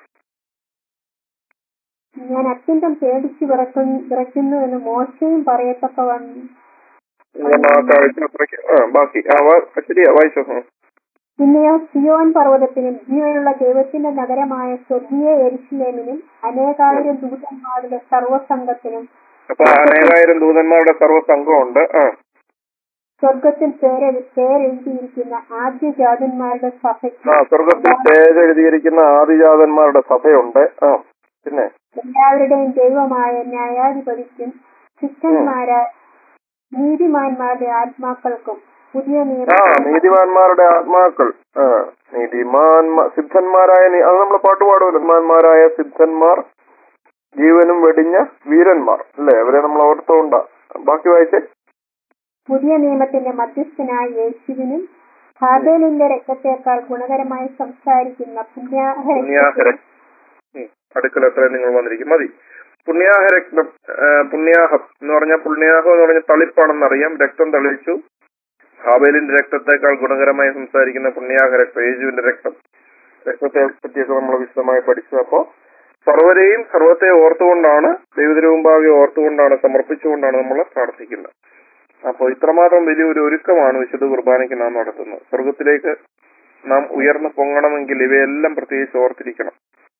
ഞാൻ അത്യന്തം പേടിച്ചു വിറക്കുന്നു വിറയ്ക്കുന്നു എന്ന് മോശയും പറയത്തക്കവണ്ണം ഞാൻ ആ കാഴ്ച അത്രയ്ക്ക് ആ ബാക്കി ആ വാ- ശരിയാ വായിച്ചോ ഉം. പിന്നെയോ സിയോൻ പർവ്വതത്തിനും ജീവനുള്ള ദൈവത്തിന്റെ നഗരമായ സ്വർഗീയ എരിശിലേമിനും അനേകായിരം ദൂതന്മാരുടെ സർവ്വസംഘത്തിനും അപ്പൊ അനേകായിരം ദൂതന്മാരുടെ സർവ്വസംഘമുണ്ട് ആ സ്വർഗത്തിൽ പേരെ പേരെഴുതിയിരിക്കുന്ന ആദ്യജാതന്മാരുടെ ആ സഭയ്ക്ക് സ്വർഗത്തിൽ പേര് എഴുതിയിരിക്കുന്ന ആദിജാതന്മാരുടെ സഭയുണ്ട് ആ പിന്നെ എല്ലാവരുടെയും ദൈവമായ ന്യായാധിപതിക്കും ശിഷ്ടന്മാരായ നീതിമാന്മാരുടെ ആത്മാക്കൾക്കും പുതിയ ആ നിയമം നീതിമാന്മാരുടെ ആത്മാക്കൾ ആ നീതിമാന്മാ സിദ്ധന്മാരായ നീ- അത് നമ്മൾ പാട്ട് പാടുമല്ലോ നീതിമാന്മാരായ സിദ്ധന്മാർ ജീവനും വെടിഞ്ഞ വീരന്മാർ അല്ലേ അവരെ നമ്മൾ ഓർത്തുകൊണ്ടാ ബാക്കി വായിച്ചേ പുതിയ നിയമത്തിന്റെ മധ്യസ്ഥനായ യേശുവിനും ഹാബേലിന്റെ രക്തത്തെക്കാൾ ഗുണകരമായി സംസാരിക്കുന്ന പുണ്യാഹ പുണ്യാഹ ഉം. അടുക്കൽ എത്രയും നിങ്ങൾ വന്നിരിക്കും മതി പുണ്യാഹ രക്തം ആ, പുണ്യാഹം എന്ന് പറഞ്ഞാൽ പുണ്യാഹം എന്ന് പറഞ്ഞാൽ തളിപ്പാണെന്നറിയാം രക്തം തളിച്ചു ഹാബേലിന്റെ രക്തത്തെക്കാൾ ഗുണകരമായി സംസാരിക്കുന്ന പുണ്യാഹ രക്തം യേശുവിന്റെ രക്തം രക്തത്തെ പറ്റിയൊക്കെ നമ്മൾ വിശദമായി പഠിച്ചു അപ്പോ സർവരെയും സർവത്തെ ഓർത്തുകൊണ്ടാണ് ദൈവത്തിന് മുമ്പാകെ ഓർത്തുകൊണ്ടാണ് സമർപ്പിച്ചുകൊണ്ടാണ് നമ്മൾ പ്രാർത്ഥിക്കുന്നത് അപ്പോൾ ഇത്രമാത്രം വലിയൊരു ഒരുക്കമാണ് വിശുദ്ധ കുർബാനയ്ക്ക് നാം നടത്തുന്നത് സ്വർഗത്തിലേക്ക് നാം ഉയർന്നു പൊങ്ങണമെങ്കിൽ ഇവയെല്ലാം പ്രത്യേകിച്ച് ഓർത്തിരിക്കണം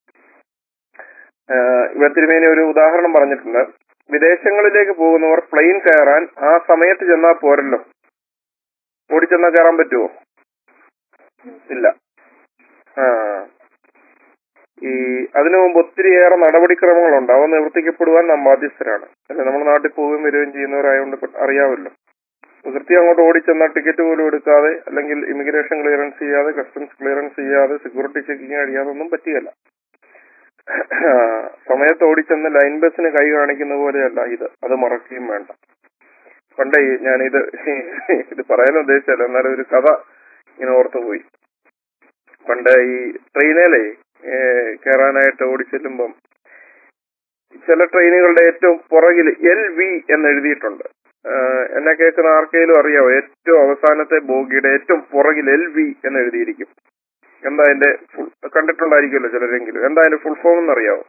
ആഹ് ഇവ തിരുമേനി ഒരു ഉദാഹരണം പറഞ്ഞിട്ടുണ്ട് വിദേശങ്ങളിലേക്ക് പോകുന്നവർ പ്ലെയിൻ കയറാൻ ആ സമയത്ത് ചെന്നാൽ പോരല്ലോ ഓടിച്ചെന്നാ കയറാൻ പറ്റുമോ ഇല്ല ആ ഈ അതിനു മുമ്പ് ഒത്തിരിയേറെ നടപടിക്രമങ്ങളുണ്ട് അവ നിവർത്തിക്കപ്പെടുവാൻ നാം ബാധ്യസ്ഥരാണ് അല്ലെ നമ്മുടെ നാട്ടിൽ പോവുകയും വരികയും ചെയ്യുന്നവരായതുകൊണ്ട് ഇപ്പൊ അറിയാമല്ലോ കൃത്യം അങ്ങോട്ട് ഓടിച്ചെന്നാൽ ടിക്കറ്റ് പോലും എടുക്കാതെ അല്ലെങ്കിൽ ഇമിഗ്രേഷൻ ക്ലിയറൻസ് ചെയ്യാതെ കസ്റ്റംസ് ക്ലിയറൻസ് ചെയ്യാതെ സെക്യൂരിറ്റി ചെക്കിങ് കഴിയാതെ ഒന്നും പറ്റുകയല്ല സമയത്ത് ഓടിച്ചെന്ന് ലൈൻ ബസ്സിന് കൈ കാണിക്കുന്ന പോലെയല്ല ഇത് അത് മറക്കുകയും വേണ്ട പണ്ടേ ഈ ഞാനിത് ഇത് പറയാൻ ഉദ്ദേശിച്ചല്ല എന്നാലും ഒരു കഥ ഇങ്ങനെ ഓർത്തു പോയി പണ്ട് ഈ ട്രെയിനിലെ കയറാനായിട്ട് ഓടിച്ചെല്ലുമ്പം ചില ട്രെയിനുകളുടെ ഏറ്റവും പുറകിൽ എൽ വി എന്ന് എഴുതിയിട്ടുണ്ട് ആഹ് എന്നെ കേൾക്കുന്ന ആർക്കെങ്കിലും അറിയാവോ ഏറ്റവും അവസാനത്തെ ബോഗിയുടെ ഏറ്റവും പുറകിൽ എൽ വി എന്ന് എഴുതിയിരിക്കും എന്താ അതിന്റെ ഫുൾ കണ്ടിട്ടുണ്ടായിരിക്കുമല്ലോ ചിലരെങ്കിലും എന്താ അതിന്റെ ഫുൾ ഫോം എന്നറിയാവോ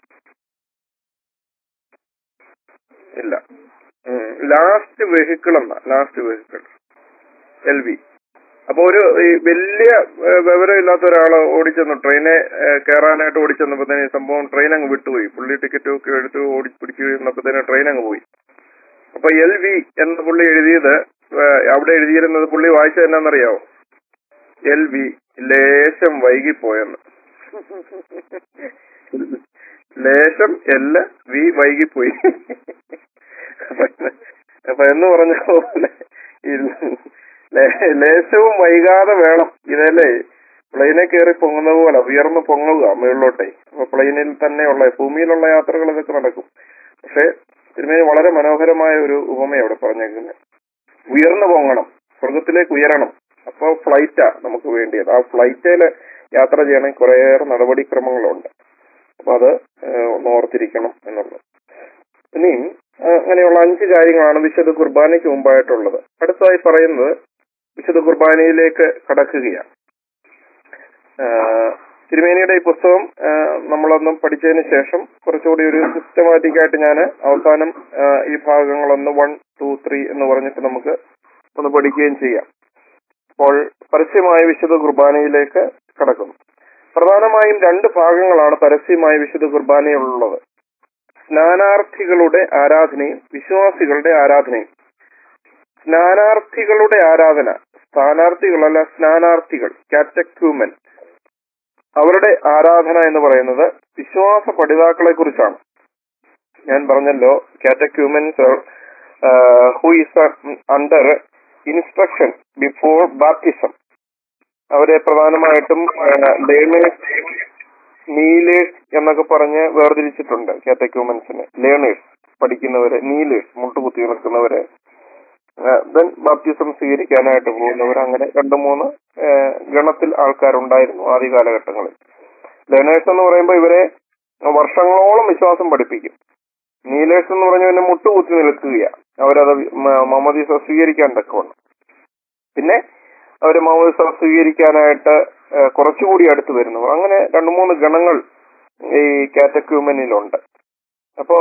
ഇല്ല ലാസ്റ്റ് വെഹിക്കിൾ എന്നാ ലാസ്റ്റ് വെഹിക്കിൾ എൽ വി അപ്പൊ ഒരു ഈ വലിയ ഏഹ്, വിവരമില്ലാത്ത ഒരാൾ ഓടിച്ചെന്നു ട്രെയിനെ കയറാനായിട്ട് ഓടിച്ചെന്നപ്പോഴത്തേന് ഈ സംഭവം ട്രെയിൻ അങ്ങ് വിട്ടുപോയി പുള്ളി ടിക്കറ്റും ഒക്കെ എടുത്ത് ഓടി പിടിച്ചു ചെന്നപ്പോഴത്തേന് ട്രെയിൻ അങ്ങ് പോയി അപ്പൊ എൽ വി എന്ന് പുള്ളി എഴുതിയത് ഏഹ്, അവിടെ എഴുതിയിരുന്നത് പുള്ളി വായിച്ചത് എന്നാന്നറിയാവോ എൽ വി ലേശം വൈകിപ്പോയെന്ന് ലേശം എല് വി വൈകിപ്പോയി അപ്പൊ എന്ന് പറഞ്ഞ പോലെ ഈ ലേ- ലേശവും വൈകാതെ വേണം ഇതല്ലേ പ്ലെയിനെ കയറി പൊങ്ങുന്ന പോലെ ഉയർന്ന് പൊങ്ങുക മുകളിലോട്ടെ അപ്പൊ പ്ലെയിനിൽ തന്നെയുള്ള ഭൂമിയിലുള്ള യാത്രകൾ ഇതൊക്കെ നടക്കും പക്ഷെ ഇതിന് വളരെ മനോഹരമായ ഒരു ഉപമയാണ് അവിടെ പറഞ്ഞേക്കുന്നത് ഉയർന്നു പൊങ്ങണം സ്വർഗത്തിലേക്ക് ഉയരണം അപ്പൊ ഫ്ലൈറ്റാ നമുക്ക് വേണ്ടിയത് ആ ഫ്ലൈറ്റില് യാത്ര ചെയ്യണമെങ്കിൽ കുറേയേറെ നടപടിക്രമങ്ങളുണ്ട് അപ്പൊ അത് ഏഹ്, ഒന്ന് ഓർത്തിരിക്കണം എന്നുള്ളത് ഇനി ആ, അങ്ങനെയുള്ള അഞ്ച് കാര്യങ്ങളാണ് വിശുദ്ധ കുർബാനയ്ക്ക് മുമ്പായിട്ടുള്ളത് അടുത്തതായി പറയുന്നത് വിശുദ്ധ കുർബാനയിലേക്ക് കടക്കുകയാണ് ആ, തിരുമേനിയുടെ ഈ പുസ്തകം ആ, നമ്മളൊന്നും പഠിച്ചതിന് ശേഷം കുറച്ചുകൂടി ഒരു സിസ്റ്റമാറ്റിക് ആയിട്ട് ഞാൻ അവസാനം ആ, ഈ ഭാഗങ്ങളൊന്ന് വൺ ടു ത്രീ എന്ന് പറഞ്ഞിട്ട് നമുക്ക് ഒന്ന് പഠിക്കുകയും ചെയ്യാം അപ്പോൾ പരസ്യമായ വിശുദ്ധ കുർബാനയിലേക്ക് കടക്കുന്നു പ്രധാനമായും രണ്ട് ഭാഗങ്ങളാണ് പരസ്യമായ വിശുദ്ധ കുർബാനയിലുള്ളത് സ്നാനാർത്ഥികളുടെ ആരാധനയും വിശ്വാസികളുടെ ആരാധനയും സ്നാനാർത്ഥികളുടെ ആരാധന സ്ഥാനാർത്ഥികളല്ല സ്നാനാർത്ഥികൾ കാറ്റക്യൂമൻ അവരുടെ ആരാധന എന്ന് പറയുന്നത് വിശ്വാസ പഠിതാക്കളെ കുറിച്ചാണ് ഞാൻ പറഞ്ഞല്ലോ catechumens who is under instruction before baptism അവരെ പ്രധാനമായിട്ടും ലേണേഴ്സ് നീലേഴ്സ് എന്നൊക്കെ പറഞ്ഞ് വേർതിരിച്ചിട്ടുണ്ട് കാറ്റക്യൂമൻസിന് ലേണേഴ്സ് പഠിക്കുന്നവരെ നീലേഴ്സ് മുട്ടുകുത്തി നിൽക്കുന്നവരെ ദെൻ ബാപ്റ്റിസം സ്വീകരിക്കാനായിട്ട് പോകുന്നവർ അങ്ങനെ രണ്ട് മൂന്ന് ആ, ഗണത്തിൽ ആൾക്കാരുണ്ടായിരുന്നു ആദ്യ കാലഘട്ടങ്ങളിൽ ലേണേഴ്സ് എന്ന് പറയുമ്പോൾ ഇവരെ വർഷങ്ങളോളം വിശ്വാസം പഠിപ്പിക്കും നീലേഴ്സ് എന്ന് പറഞ്ഞ പിന്നെ മുട്ടുകുത്തി നിൽക്കുകയാണ് അവരത് മ- മമദീസ സ്വീകരിക്കാൻ തക്കവണ്ണം പിന്നെ അവര് മമദീസ സ്വീകരിക്കാനായിട്ട് ആ, കുറച്ചുകൂടി അടുത്ത് വരുന്നവർ അങ്ങനെ രണ്ട് മൂന്ന് ഗണങ്ങൾ ഈ കാറ്റക്യൂമനിലുണ്ട് അപ്പോ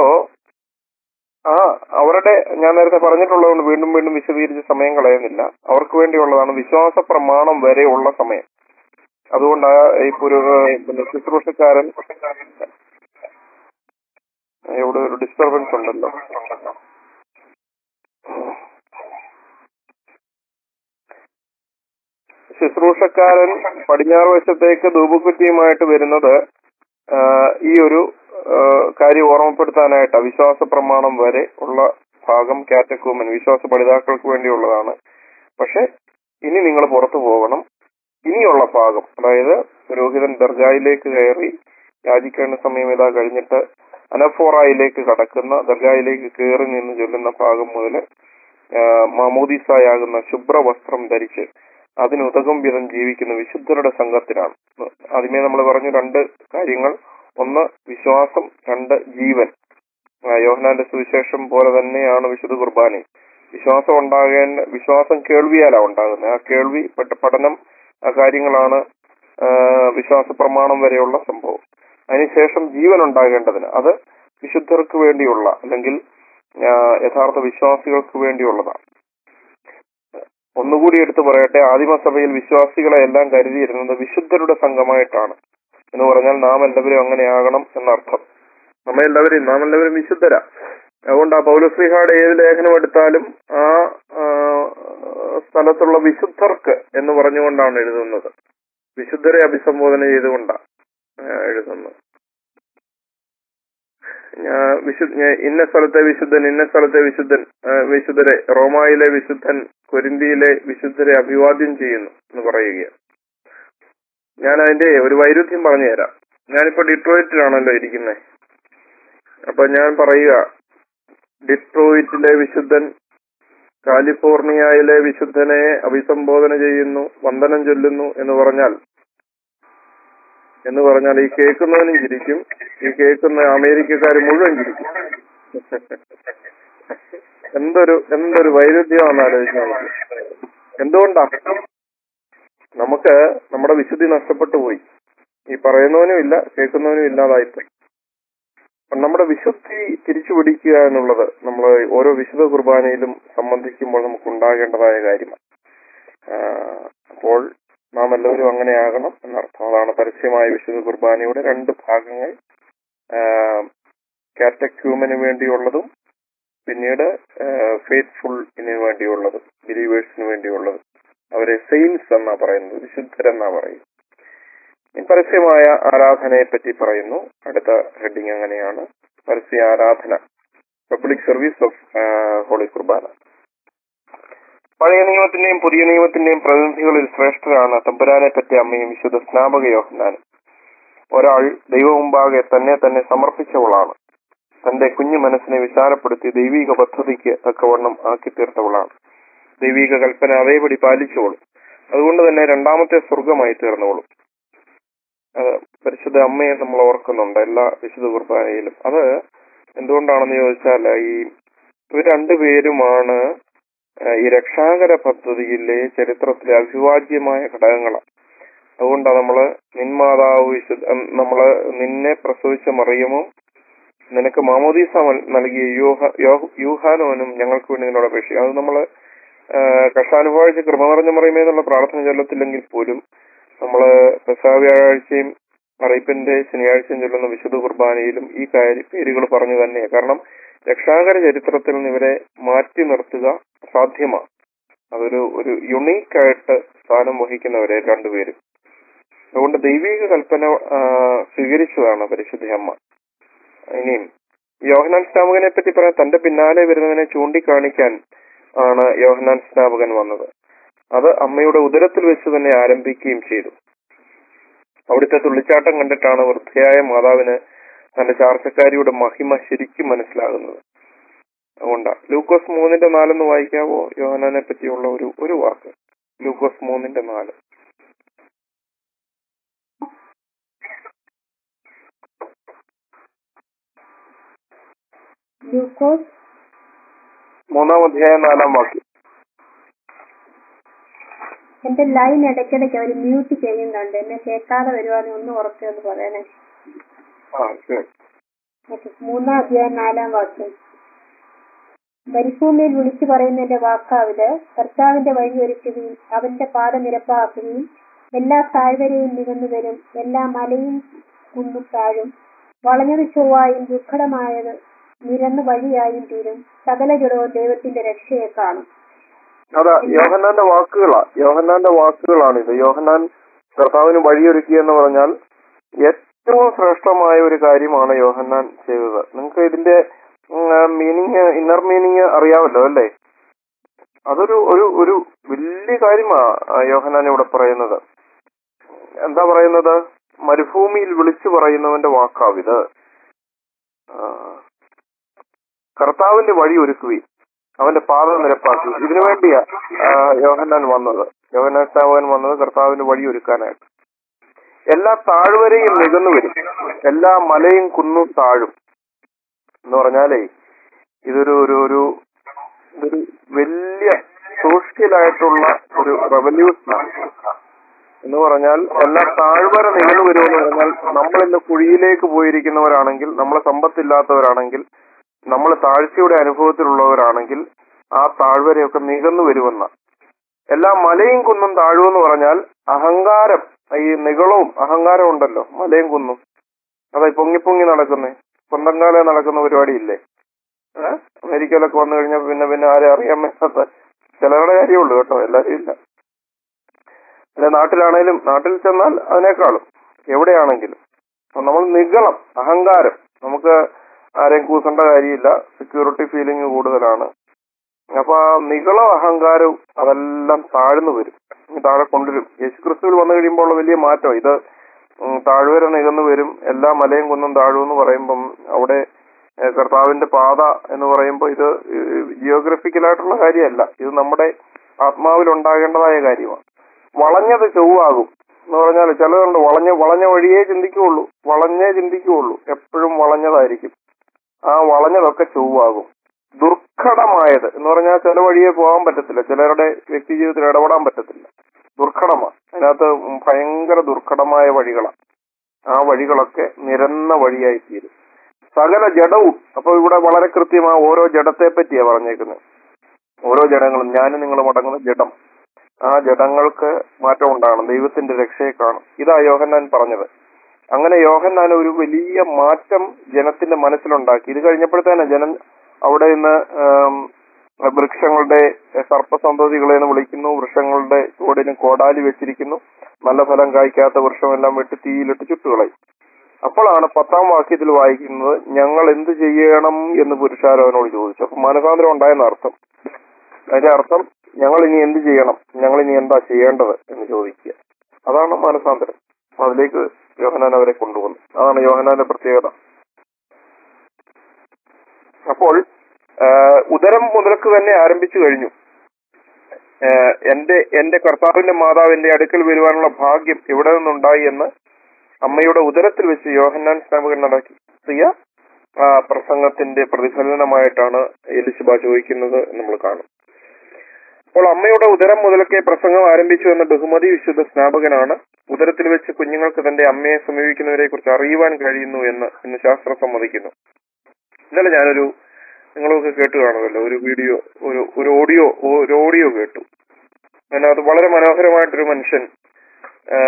ആ അവരുടെ ഞാൻ നേരത്തെ പറഞ്ഞിട്ടുള്ളതുകൊണ്ട് വീണ്ടും വീണ്ടും വിശദീകരിച്ച് സമയം കളയുന്നില്ല അവർക്ക് വേണ്ടിയുള്ളതാണ് വിശ്വാസ പ്രമാണം വരെയുള്ള സമയം അതുകൊണ്ട് ആ ഈ പുരു പിന്നെ ശുശ്രൂഷക്കാരൻ ഇവിടെ ഒരു ഡിസ്റ്റർബൻസ് ഉണ്ടല്ലോ ശുശ്രൂഷക്കാരൻ പടിഞ്ഞാറ് വശത്തേക്ക് ധൂപക്കുറ്റിയുമായിട്ട് വരുന്നത് ആ, ഈ ഒരു ആ, കാര്യം ഓർമ്മപ്പെടുത്താനായിട്ട് വിശ്വാസ പ്രമാണം വരെ ഉള്ള ഭാഗം കാറ്റക്കൂമൻ വിശ്വാസ പഠിതാക്കൾക്ക് വേണ്ടിയുള്ളതാണ് പക്ഷെ ഇനി നിങ്ങൾ പുറത്തു പോകണം ഇനിയുള്ള ഭാഗം അതായത് പുരോഹിതൻ ദർഗായിലേക്ക് കയറി യാചിക്കേണ്ട സമയം ഇതാ കഴിഞ്ഞിട്ട് അനഫോറായിലേക്ക് കടക്കുന്ന ദർഗായിലേക്ക് കയറി നിന്ന് ചൊല്ലുന്ന ഭാഗം മുതൽ മമൂദിസായാകുന്ന ശുഭ്രവസ്ത്രം ധരിച്ച് അതിനുതകും വിധം ജീവിക്കുന്ന വിശുദ്ധരുടെ സംഘത്തിലാണ് ആദ്യമേ നമ്മൾ പറഞ്ഞു രണ്ട് കാര്യങ്ങൾ ഒന്ന് വിശ്വാസം രണ്ട് ജീവൻ ആ, യോഹന്നാന്റെ സുവിശേഷം പോലെ തന്നെയാണ് വിശുദ്ധ കുർബാനയും വിശ്വാസം ഉണ്ടാകേണ്ട വിശ്വാസം കേൾവിയാലാണ് ഉണ്ടാകുന്നത് ആ കേൾവി പെട്ട പഠനം ആ കാര്യങ്ങളാണ് ആ, വിശ്വാസ പ്രമാണം വരെയുള്ള സംഭവം അതിനുശേഷം ജീവൻ ഉണ്ടാകേണ്ടതിന് അത് വിശുദ്ധർക്ക് വേണ്ടിയുള്ള അല്ലെങ്കിൽ ആ, യഥാർത്ഥ വിശ്വാസികൾക്ക് വേണ്ടിയുള്ളതാണ് ഒന്നുകൂടി എടുത്തു പറയട്ടെ ആദിമസഭയിൽ വിശ്വാസികളെ എല്ലാം കരുതിയിരുന്നത് വിശുദ്ധരുടെ സംഘമായിട്ടാണ് എന്ന് പറഞ്ഞാൽ നാം എല്ലാവരും അങ്ങനെയാകണം എന്നർത്ഥം നമ്മ എല്ലാവരും നാം എല്ലാവരും വിശുദ്ധരാ അതുകൊണ്ട് ആ പൗലശ്രീഹാട് ഏത് ലേഖനം എടുത്താലും ആ ആ, സ്ഥലത്തുള്ള വിശുദ്ധർക്ക് എന്ന് പറഞ്ഞുകൊണ്ടാണ് എഴുതുന്നത് വിശുദ്ധരെ അഭിസംബോധന ചെയ്തുകൊണ്ടാണ് എഴുതുന്നത് ഞാൻ വിശു ഞാൻ ഇന്ന സ്ഥലത്തെ വിശുദ്ധൻ ഇന്ന സ്ഥലത്തെ വിശുദ്ധൻ ആ, വിശുദ്ധരെ റോമായിലെ വിശുദ്ധൻ കൊരിന്തിയിലെ വിശുദ്ധരെ അഭിവാദ്യം ചെയ്യുന്നു എന്ന് പറയുകയാണ് ഞാൻ അതിന്റെ ഒരു വൈരുദ്ധ്യം പറഞ്ഞു തരാം ഞാനിപ്പോ ഡിട്രോയിറ്റിലാണല്ലോ ഇരിക്കുന്നത് അപ്പൊ ഞാൻ പറയുക ഡിട്രോയിറ്റിലെ വിശുദ്ധൻ കാലിഫോർണിയയിലെ വിശുദ്ധനെ അഭിസംബോധന ചെയ്യുന്നു വന്ദനം ചൊല്ലുന്നു എന്ന് പറഞ്ഞാൽ എന്ന് പറഞ്ഞാൽ ഈ കേൾക്കുന്നവനും ചിരിക്കും ഈ കേൾക്കുന്ന അമേരിക്കക്കാർ മുഴുവൻ ചിരിക്കും എന്തൊരു എന്തൊരു വൈരുദ്ധ്യമാണെന്ന് ആലോചിച്ചാൽ മതി എന്തുകൊണ്ടാ നമുക്ക് നമ്മുടെ വിശുദ്ധി നഷ്ടപ്പെട്ടു പോയി ഈ പറയുന്നവനും ഇല്ല കേൾക്കുന്നവനും ഇല്ലാതായിപ്പോയി അപ്പം നമ്മുടെ വിശുദ്ധി തിരിച്ചു പിടിക്കുക എന്നുള്ളത് നമ്മൾ ഓരോ വിശുദ്ധ കുർബാനയിലും സംബന്ധിക്കുമ്പോൾ നമുക്ക് ഉണ്ടാകേണ്ടതായ കാര്യമാണ് ആ, അപ്പോൾ നാം എല്ലാവരും അങ്ങനെയാകണം എന്നർത്ഥം അതാണ് പരസ്യമായ വിശുദ്ധ കുർബാനയുടെ രണ്ട് ഭാഗങ്ങൾ കാറ്റക്യൂമിന് വേണ്ടിയുള്ളതും പിന്നീട് ഫെയ്ത്ത്ഫുൾ വേണ്ടിയുള്ളതും ബിലീവേഴ്സിന് വേണ്ടിയുള്ളതും അവരെ സെയിൻസ് എന്നാ പറയുന്നത് വിശുദ്ധരെന്നാ പറയുന്നത് ഈ പരസ്യമായ ആരാധനയെ പറ്റി പറയുന്നു അടുത്ത ഹെഡിങ് അങ്ങനെയാണ് പരസ്യ ആരാധന public service of holy Qurbana പഴയ നിയമത്തിന്റെയും പുതിയ നിയമത്തിന്റെയും പ്രതിനിധികളിൽ ശ്രേഷ്ഠരാണ് തമ്പുരാനെ പറ്റി അമ്മയും വിശുദ്ധ സ്നാപക യോഹന്നാനും ഒരാൾ ദൈവമുമ്പാകെ തന്നെ തന്നെ സമർപ്പിച്ചവളാണ് തന്റെ കുഞ്ഞു മനസ്സിനെ വിശാലപ്പെടുത്തി ദൈവിക പദ്ധതിക്ക് തക്കവണ്ണം ആക്കി തീർത്തവളാണ് ദൈവിക കൽപ്പന അതേപടി പാലിച്ചോളും അതുകൊണ്ട് തന്നെ രണ്ടാമത്തെ സ്വർഗമായി തീർന്നോളും അത് പരിശുദ്ധ അമ്മയെ നമ്മൾ ഓർക്കുന്നുണ്ട് എല്ലാ വിശുദ്ധ കുർബാനയിലും അത് എന്തുകൊണ്ടാണെന്ന് ചോദിച്ചാൽ ഈ ഇവർ രണ്ടുപേരുമാണ് ആ, ഈ രക്ഷാകര പദ്ധതിയിലെ ചരിത്രത്തിലെ അവിഭാജ്യമായ ഘടകങ്ങളാണ് അതുകൊണ്ടാണ് നമ്മള് നിന്മാതാവ് വിശുദ്ധ ഉം, നമ്മള് നിന്നെ പ്രസവിച്ച മറിയമും നിനക്ക് മാമോദീസ മൽ- നൽകിയ യൂഹ യോ- യൂഹാനോനും ഞങ്ങൾക്ക് വേണ്ടി നിന്നോട് അപേക്ഷിക്കും അത് നമ്മള് കഷാനുഭാഴ്ച കൃപ നിറഞ്ഞ മറിയമേ എന്നുള്ള പ്രാർത്ഥന ചൊല്ലത്തില്ലെങ്കിൽ പോലും നമ്മള് പെസാ വ്യാഴാഴ്ചയും അറിയിപ്പിന്റെ ശനിയാഴ്ചയും ചൊല്ലുന്ന വിശുദ്ധ കുർബാനയിലും ഈ കാര്യ പേരുകൾ പറഞ്ഞു തന്നെയാണ് കാരണം രക്ഷാകര ചരിത്രത്തിൽ നിന്ന് ഇവരെ മാറ്റി നിർത്തുക സാധ്യമാണ് അതൊരു ഒരു യുണീക്ക് ആയിട്ട് സ്ഥാനം വഹിക്കുന്നവരെ രണ്ടുപേരും അതുകൊണ്ട് ദൈവിക കൽപ്പന ആ, സ്വീകരിച്ചതാണ് പരിശുദ്ധ അമ്മ ഇനിയും യോഹനാൻ സ്നാപകനെ പറ്റി പറയാൻ തന്റെ പിന്നാലെ വരുന്നതിനെ ചൂണ്ടിക്കാണിക്കാൻ ആണ് യോഹനാൻ സ്നാപകൻ വന്നത് അത് അമ്മയുടെ ഉദരത്തിൽ വെച്ച് തന്നെ ആരംഭിക്കുകയും ചെയ്തു അവിടുത്തെ തുള്ളിച്ചാട്ടം കണ്ടിട്ടാണ് വൃദ്ധയായ മാതാവിന് തന്റെ ചാർച്ചക്കാരിയുടെ മഹിമ ശരിക്കും മനസ്സിലാകുന്നത് അതുകൊണ്ടാ ലൂക്കോസ് മൂന്നിന്റെ നാലെന്ന് വായിക്കാവോ യോഹനാനെ പറ്റിയുള്ള ഒരു ഒരു വാക്ക് ലൂക്കോസ് മൂന്നിന്റെ നാല് ലൂക്കോസ് മൂന്നാം അധ്യായം നാലാം വാക്യം എന്റെ ലൈൻ ഇടയ്ക്കിടയ്ക്ക് അവർ മ്യൂട്ട് ചെയ്യുന്നുണ്ട് എന്നെ കേൾക്കാതെ വരുവാണെങ്കിൽ ഒന്ന് ഉറക്കെ പറയണേ ആ ശരി ഓക്കേ. മൂന്നാം അധ്യായം നാലാം വാക്യം മരുഭൂമിയിൽ വിളിച്ചു പറയുന്നതിന്റെ വാക്കാവില് കർത്താവിന്റെ വഴി ഒരുക്കുകയും അവന്റെ പാത നിരപ്പാക്കുകയും എല്ലാ താഴ്വരയും നികന്നു വരും എല്ലാ മലയും കുന്നും താഴും വളഞ്ഞത് ചൊവ്വായും ദുർഘടമായത് നിരന്നു വഴിയായും തീരും സകല ജഡവും ദൈവത്തിന്റെ രക്ഷയെ കാണും അതാ യോഹന്നാന്റെ വാക്കുകളാ യോഹന്നാന്റെ വാക്കുകളാണ് ഇത് യോഹന്നാൻ കർത്താവിന് വഴിയൊരുക്കി എന്ന് പറഞ്ഞാൽ ഏറ്റവും ശ്രേഷ്ഠമായ ഒരു കാര്യമാണ് യോഹന്നാൻ ചെയ്തത് നിങ്ങൾക്ക് ഇതിന്റെ മീനിങ് ഇന്നർ മീനിങ് അറിയാമല്ലോ അല്ലേ അതൊരു ഒരു ഒരു വലിയ കാര്യമാ യോഹന്നാൻ ഇവിടെ പറയുന്നത് എന്താ പറയുന്നത് മരുഭൂമിയിൽ വിളിച്ചു പറയുന്നവന്റെ വാക്കാവിത് ആ, കർത്താവിന്റെ വഴി ഒരുക്കുകയും അവന്റെ പാത നിരപ്പാക്കി ഇതിനു വേണ്ടിയാ ആ, യോഹന്നാൻ വന്നത് യോഹന്നാൻ സ്ഥാപകൻ വന്നത് കർത്താവിന്റെ വഴി ഒരുക്കാനായിട്ട് എല്ലാ താഴ്വരയും നികന്നു വരും എല്ലാ മലയും കുന്നും താഴും എന്ന് പറഞ്ഞാലേ ഇതൊരു ഒരു ഒരു ഇതൊരു വലിയ സോഷ്യലായിട്ടുള്ള ഒരു റവല്യൂഷനാണ് എന്ന് പറഞ്ഞാൽ എല്ലാ താഴ്വര നികന്നു വരുമെന്ന് പറഞ്ഞാൽ നമ്മളിന്ന് കുഴിയിലേക്ക് പോയിരിക്കുന്നവരാണെങ്കിൽ നമ്മൾ സമ്പത്തില്ലാത്തവരാണെങ്കിൽ നമ്മൾ താഴ്ചയുടെ അനുഭവത്തിലുള്ളവരാണെങ്കിൽ ആ താഴ്വരയൊക്കെ നികന്നു വരുമെന്ന എല്ലാ മലയും കുന്നും താഴുമെന്ന് പറഞ്ഞാൽ അഹങ്കാരം ഈ നികളവും അഹങ്കാരവും ഉണ്ടല്ലോ മലയും കുന്നും അതായി പൊങ്ങി പൊങ്ങി നടക്കുന്നേ സ്വന്തം നടക്കുന്ന പരിപാടിയില്ലേ ഏഹ് അമേരിക്കയിലൊക്കെ വന്നു കഴിഞ്ഞാൽ പിന്നെ പിന്നെ ആരെ അറിയാൻ മേലാത്ത ചിലരുടെ കാര്യമുള്ളൂ കേട്ടോ എല്ലാവരും ഇല്ല അല്ലെ നാട്ടിലാണേലും നാട്ടിൽ ചെന്നാൽ അതിനേക്കാളും എവിടെയാണെങ്കിലും അപ്പൊ നമ്മൾ നിഗളം അഹങ്കാരം നമുക്ക് ആരെയും കൂസേണ്ട കാര്യമില്ല സെക്യൂരിറ്റി ഫീലിംഗ് കൂടുതലാണ് അപ്പൊ ആ നിഗളം അഹങ്കാരവും അതെല്ലാം താഴ്ന്നു വരും ഇങ്ങ് താഴെ കൊണ്ടുവരും യേശുക്രിസ്തുവിൽ വന്നു കഴിയുമ്പോൾ ഉള്ള വലിയ മാറ്റം ഇത് ഉം, താഴ്വര നികന്നു വരും എല്ലാ മലയും കുന്നും താഴും എന്ന് പറയുമ്പം അവിടെ ഏഹ്, കർത്താവിന്റെ പാത എന്ന് പറയുമ്പോൾ ഇത് ജിയോഗ്രഫിക്കലായിട്ടുള്ള കാര്യമല്ല ഇത് നമ്മുടെ ആത്മാവിൽ ഉണ്ടാകേണ്ടതായ കാര്യമാണ് വളഞ്ഞത് ചൊവ്വാകും എന്ന് പറഞ്ഞാൽ ചിലതുണ്ട് വളഞ്ഞ വളഞ്ഞ വഴിയേ ചിന്തിക്കുകയുള്ളൂ വളഞ്ഞേ ചിന്തിക്കുകയുള്ളൂ എപ്പോഴും വളഞ്ഞതായിരിക്കും ആ വളഞ്ഞതൊക്കെ ചൊവ്വാകും ദുർഘടമായത് എന്ന് പറഞ്ഞാൽ ചില വഴിയെ പോകാൻ പറ്റത്തില്ല ചിലരുടെ വ്യക്തി ജീവിതത്തിൽ ഇടപെടാൻ പറ്റത്തില്ല ദുർഘടമാണ് അതിനകത്ത് ഭയങ്കര ദുർഘടമായ വഴികളാണ് ആ വഴികളൊക്കെ നിരന്ന വഴിയായി തീരും സകല ജഡവും അപ്പൊ ഇവിടെ വളരെ കൃത്യമായ ഓരോ ജഡത്തെ പറ്റിയാ പറഞ്ഞേക്കുന്നത് ഓരോ ജഡങ്ങളും ഞാനും നിങ്ങളും അടങ്ങുന്ന ജഡം ആ ജഡങ്ങൾക്ക് മാറ്റം ഉണ്ടാകണം ദൈവത്തിന്റെ രക്ഷയെ കാണും ഇതാ യോഹന്നാൻ പറഞ്ഞത് അങ്ങനെ യോഹന്നാൻ ഒരു വലിയ മാറ്റം ജനത്തിന്റെ മനസ്സിലുണ്ടാക്കി ഇത് കഴിഞ്ഞപ്പോഴത്തേനെ ജനം അവിടെ നിന്ന് ആം, വൃക്ഷങ്ങളുടെ സർപ്പസന്തതികളെ എന്ന് വിളിക്കുന്നു വൃക്ഷങ്ങളുടെ ചുവടിന് കോടാലി വെച്ചിരിക്കുന്നു നല്ല ഫലം കായ്ക്കാത്ത വൃക്ഷമെല്ലാം വെട്ടി തീയിലിട്ട് ചുട്ടുകളയും അപ്പോഴാണ് പത്താം വാക്യത്തിൽ വായിക്കുന്നത് ഞങ്ങൾ എന്ത് ചെയ്യണം എന്ന് പുരുഷാരോനോട് ചോദിച്ചു അപ്പൊ മനസാന്തരം ഉണ്ടായെന്ന അർത്ഥം അതിന്റെ അർത്ഥം ഞങ്ങൾ ഇനി എന്ത് ചെയ്യണം ഞങ്ങൾ ഇനി എന്താ ചെയ്യേണ്ടത് എന്ന് ചോദിക്കുക അതാണ് മാനസാന്തരം അതിലേക്ക് യോഹനാൻ അവരെ കൊണ്ടുവന്നു അതാണ് യോഹനാന്റെ പ്രത്യേകത അപ്പോൾ ആ, ഉദരം മുതൽക്ക് തന്നെ ആരംഭിച്ചു കഴിഞ്ഞു ആ, എന്റെ എന്റെ കർത്താവിന്റെ മാതാവ് എന്റെ അടുക്കൽ വരുവാനുള്ള ഭാഗ്യം ഇവിടെ നിന്നുണ്ടായി എന്ന് അമ്മയുടെ ഉദരത്തിൽ വെച്ച് യോഹന്നാൻ സ്നാപകൻ നടക്കി പ്രിയ ആ പ്രസംഗത്തിന്റെ പ്രതിഫലനമായിട്ടാണ് എലിശബ ചോദിക്കുന്നത് എന്ന് നമ്മൾ കാണും അപ്പോൾ അമ്മയുടെ ഉദരം മുതലൊക്കെ പ്രസംഗം ആരംഭിച്ചു എന്ന ബഹുമതി വിശുദ്ധ സ്നാപകനാണ് ഉദരത്തിൽ വെച്ച് കുഞ്ഞുങ്ങൾക്ക് തന്റെ അമ്മയെ സമീപിക്കുന്നവരെ കുറിച്ച് അറിയുവാൻ കഴിയുന്നു എന്ന് ഇന്ന് ശാസ്ത്രം സമ്മതിക്കുന്നു ഇന്നലെ ഞാനൊരു നിങ്ങളൊക്കെ കേട്ട് കാണുമല്ലോ ഒരു വീഡിയോ ഒരു ഒരു ഓഡിയോ ഒരു ഓഡിയോ കേട്ടു അതിനകത്ത് വളരെ മനോഹരമായിട്ടൊരു മനുഷ്യൻ ആ,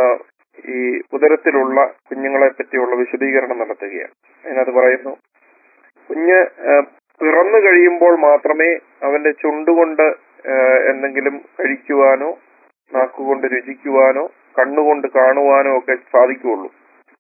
ഈ ഉദരത്തിലുള്ള കുഞ്ഞുങ്ങളെ പറ്റിയുള്ള വിശദീകരണം നടത്തുകയാണ് അതിനകത്ത് പറയുന്നു കുഞ്ഞ് ആ, പിറന്നു കഴിയുമ്പോൾ മാത്രമേ അവന്റെ ചുണ്ടുകൊണ്ട് ആ, എന്തെങ്കിലും കഴിക്കുവാനോ നാക്കുകൊണ്ട് രുചിക്കുവാനോ കണ്ണുകൊണ്ട് കാണുവാനോ ഒക്കെ സാധിക്കുകയുള്ളൂ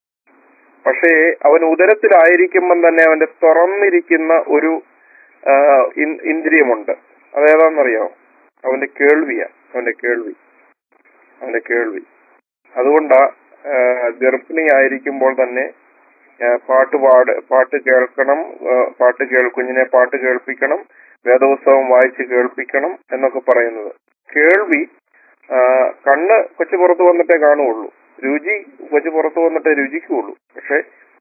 പക്ഷേ അവൻ ഉദരത്തിലായിരിക്കുമ്പം തന്നെ അവന്റെ തുറന്നിരിക്കുന്ന ഒരു ആ, ഇൻ- ഇന്ദ്രിയമുണ്ട് അതേതാണെന്നറിയാമോ അവന്റെ കേൾവിയാ അവന്റെ കേൾവി അവന്റെ കേൾവി അതുകൊണ്ടാ ആ, ഗർഭിണി ആയിരിക്കുമ്പോൾ തന്നെ ആ, പാട്ട് പാട് പാട്ട് കേൾക്കണം ആ, പാട്ട് കേൾ കുഞ്ഞിനെ പാട്ട് കേൾപ്പിക്കണം വേദോത്സവം വായിച്ച് കേൾപ്പിക്കണം എന്നൊക്കെ പറയുന്നത് കേൾവി ആ, കണ്ണ് കൊച്ചു പുറത്ത് വന്നിട്ടേ കാണുകയുള്ളൂ രുചി കൊച്ചു പുറത്ത് വന്നിട്ടേ രുചിക്കുകയുള്ളൂ പക്ഷെ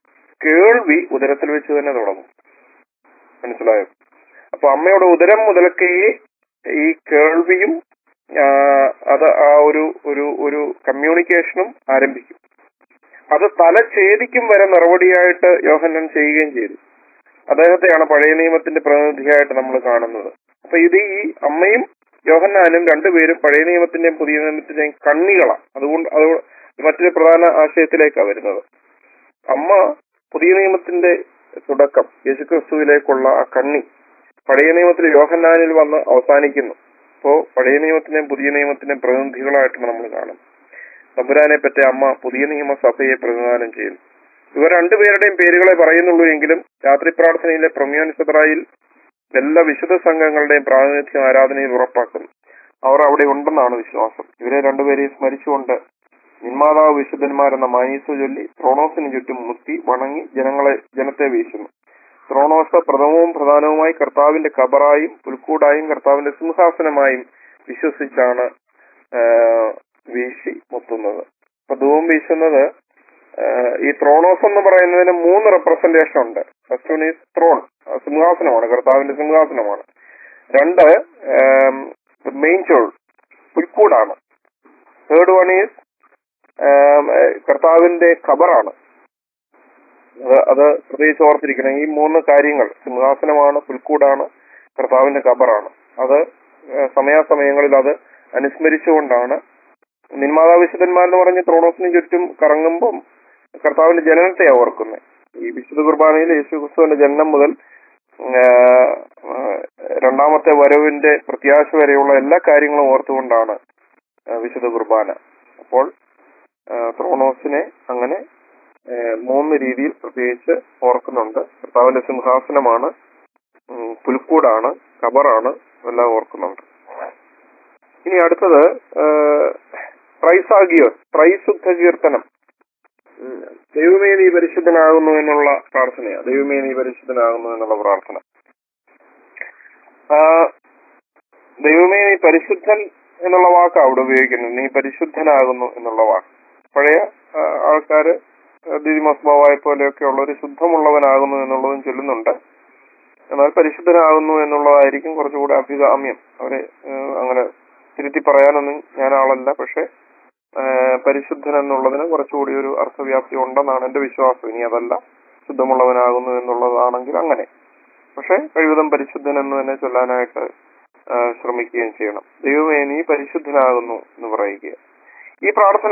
കേൾവി ഉദരത്തിൽ വെച്ച് തന്നെ തുടങ്ങും മനസ്സിലായോ അപ്പൊ അമ്മയുടെ ഉദരം മുതലൊക്കെ ഈ കേൾവിയും ആ, അത് ആ ഒരു ഒരു ഒരു കമ്മ്യൂണിക്കേഷനും ആരംഭിക്കും അത് തല ഛേദിക്കും വരെ മറുപടിയായിട്ട് യോഹന്നൻ ചെയ്യുകയും ചെയ്തു അദ്ദേഹത്തെയാണ് പഴയ നിയമത്തിന്റെ പ്രതിനിധിയായിട്ട് നമ്മൾ കാണുന്നത് അപ്പൊ ഇത് ഈ അമ്മയും യോഹന്നാനും രണ്ടുപേരും പഴയ നിയമത്തിന്റെയും പുതിയ നിയമത്തിന്റെയും കണ്ണികളാണ് അതുകൊണ്ട് അത് മറ്റൊരു പ്രധാന ആശയത്തിലേക്കാണ് വരുന്നത് അമ്മ പുതിയ നിയമത്തിന്റെ തുടക്കം യേശുക്രിസ്തുവിലേക്കുള്ള ആ കണ്ണി പഴയ നിയമത്തിൽ യോഹന്നാനിൽ വന്ന് അവസാനിക്കുന്നു അപ്പോ പഴയ നിയമത്തിന്റെയും പുതിയ നിയമത്തിന്റെയും പ്രതിനിധികളായിട്ടാണ് നമ്മൾ കാണുന്നത് തമ്പുരാനെ പറ്റി അമ്മ പുതിയ നിയമസഭയെ പ്രതിനിധാനം ചെയ്യുന്നു ഇവർ രണ്ടുപേരുടെയും പേരുകളെ പറയുന്നുള്ളൂ എങ്കിലും രാത്രി പ്രാർത്ഥനയിലെ പ്രമ്യോനിസറായിൽ എല്ലാ വിശുദ്ധ സംഘങ്ങളുടെയും പ്രാതിനിധ്യം ആരാധനയിൽ ഉറപ്പാക്കുന്നു അവർ അവിടെ ഉണ്ടെന്നാണ് വിശ്വാസം ഇവരെ രണ്ടുപേരെയും സ്മരിച്ചുകൊണ്ട് നിന്മാതാവ് വിശുദ്ധന്മാരെന്ന മാനീസ് ചൊല്ലി ത്രോണോസിന് ചുറ്റും മുത്തി വണങ്ങി ജനങ്ങളെ ജനത്തെ വീശുന്നു ത്രോണോസ് പ്രഥമവും പ്രധാനവുമായി കർത്താവിന്റെ കബറായും പുൽക്കൂടായും കർത്താവിന്റെ സിംഹാസനമായും വിശ്വസിച്ചാണ് ആ, വീശി മുത്തുന്നത് അപ്പൊ ധൂം വീശുന്നത് ആ, ഈ ത്രോണോസ് എന്ന് പറയുന്നതിന് മൂന്ന് റെപ്രസെന്റേഷൻ ഉണ്ട് ഫസ്റ്റ് വൺ ഈസ് ത്രോൺ സിംഹാസനമാണ് കർത്താവിന്റെ സിംഹാസനമാണ് രണ്ട് മെയിൻ ചോൾ പുൽക്കൂടാണ് തേർഡ് വൺ ഈസ് കർത്താവിന്റെ ഖബറാണ് അത് അത് പ്രത്യേകിച്ച് ഓർത്തിരിക്കണം ഈ മൂന്ന് കാര്യങ്ങൾ സിംഹാസനമാണ് പുൽക്കൂടാണ് കർത്താവിന്റെ ഖബറാണ് അത് ഏഹ്, സമയാസമയങ്ങളിൽ അത് അനുസ്മരിച്ചുകൊണ്ടാണ് നിന്മാതാവിശുദ്ധന്മാർ എന്ന് പറഞ്ഞ് ത്രോണോസിന് ചുറ്റും കറങ്ങുമ്പം കർത്താവിന്റെ ജനനത്തെയാണ് ഓർക്കുന്നത് ഈ വിശുദ്ധ കുർബാനയിൽ യേശു ക്രിസ്തുവിന്റെ ജനനം മുതൽ ആ, ആ, രണ്ടാമത്തെ വരവിന്റെ പ്രത്യാശ വരെയുള്ള എല്ലാ കാര്യങ്ങളും ഓർത്തുകൊണ്ടാണ് ആ, വിശുദ്ധ കുർബാന അപ്പോൾ ആ, ത്രോണോസിനെ അങ്ങനെ ആ, മൂന്ന് രീതിയിൽ പ്രത്യേകിച്ച് ഓർക്കുന്നുണ്ട് കർത്താവിന്റെ സിംഹാസനമാണ് ഉം, പുൽക്കൂടാണ് കബറാണ് എല്ലാം ഓർക്കുന്നുണ്ട് ഇനി അടുത്തത് ട്രൈസാഗിയോ ത്രൈശുദ്ധ കീർത്തനം ഉം, ദൈവമേ നീ പരിശുദ്ധനാകുന്നു എന്നുള്ള പ്രാർത്ഥനയാണ് ദൈവമേ നീ പരിശുദ്ധനാകുന്നു എന്നുള്ള പ്രാർത്ഥന ആ, ദൈവമേ നീ പരിശുദ്ധൻ എന്നുള്ള വാക്കാണ് അവിടെ ഉപയോഗിക്കുന്നത് നീ പരിശുദ്ധനാകുന്നു എന്നുള്ള വാക്ക് പഴയ ആ, ആൾക്കാര് ദിദിമസ്ബാവായ പോലെയൊക്കെ ഉള്ളവർ ശുദ്ധമുള്ളവനാകുന്നു എന്നുള്ളതും ചൊല്ലുന്നുണ്ട് എന്നാൽ പരിശുദ്ധനാകുന്നു എന്നുള്ളതായിരിക്കും കുറച്ചുകൂടെ അഭികാമ്യം അവരെ ആ, അങ്ങനെ തിരുത്തി പറയാനൊന്നും ഞാൻ ആളല്ല പക്ഷെ ആ, പരിശുദ്ധൻ എന്നുള്ളതിന് കുറച്ചുകൂടി ഒരു അർത്ഥവ്യാപ്തി ഉണ്ടെന്നാണ് എന്റെ വിശ്വാസം ഇനി അതല്ല ശുദ്ധമുള്ളവനാകുന്നു എന്നുള്ളതാണെങ്കിൽ അങ്ങനെ പക്ഷെ കഴിവതും പരിശുദ്ധൻ എന്ന് തന്നെ ചൊല്ലാനായിട്ട് ആ, ശ്രമിക്കുകയും ചെയ്യണം ദൈവമേ നീ പരിശുദ്ധനാകുന്നു എന്ന് പറയുക ഈ പ്രാർത്ഥന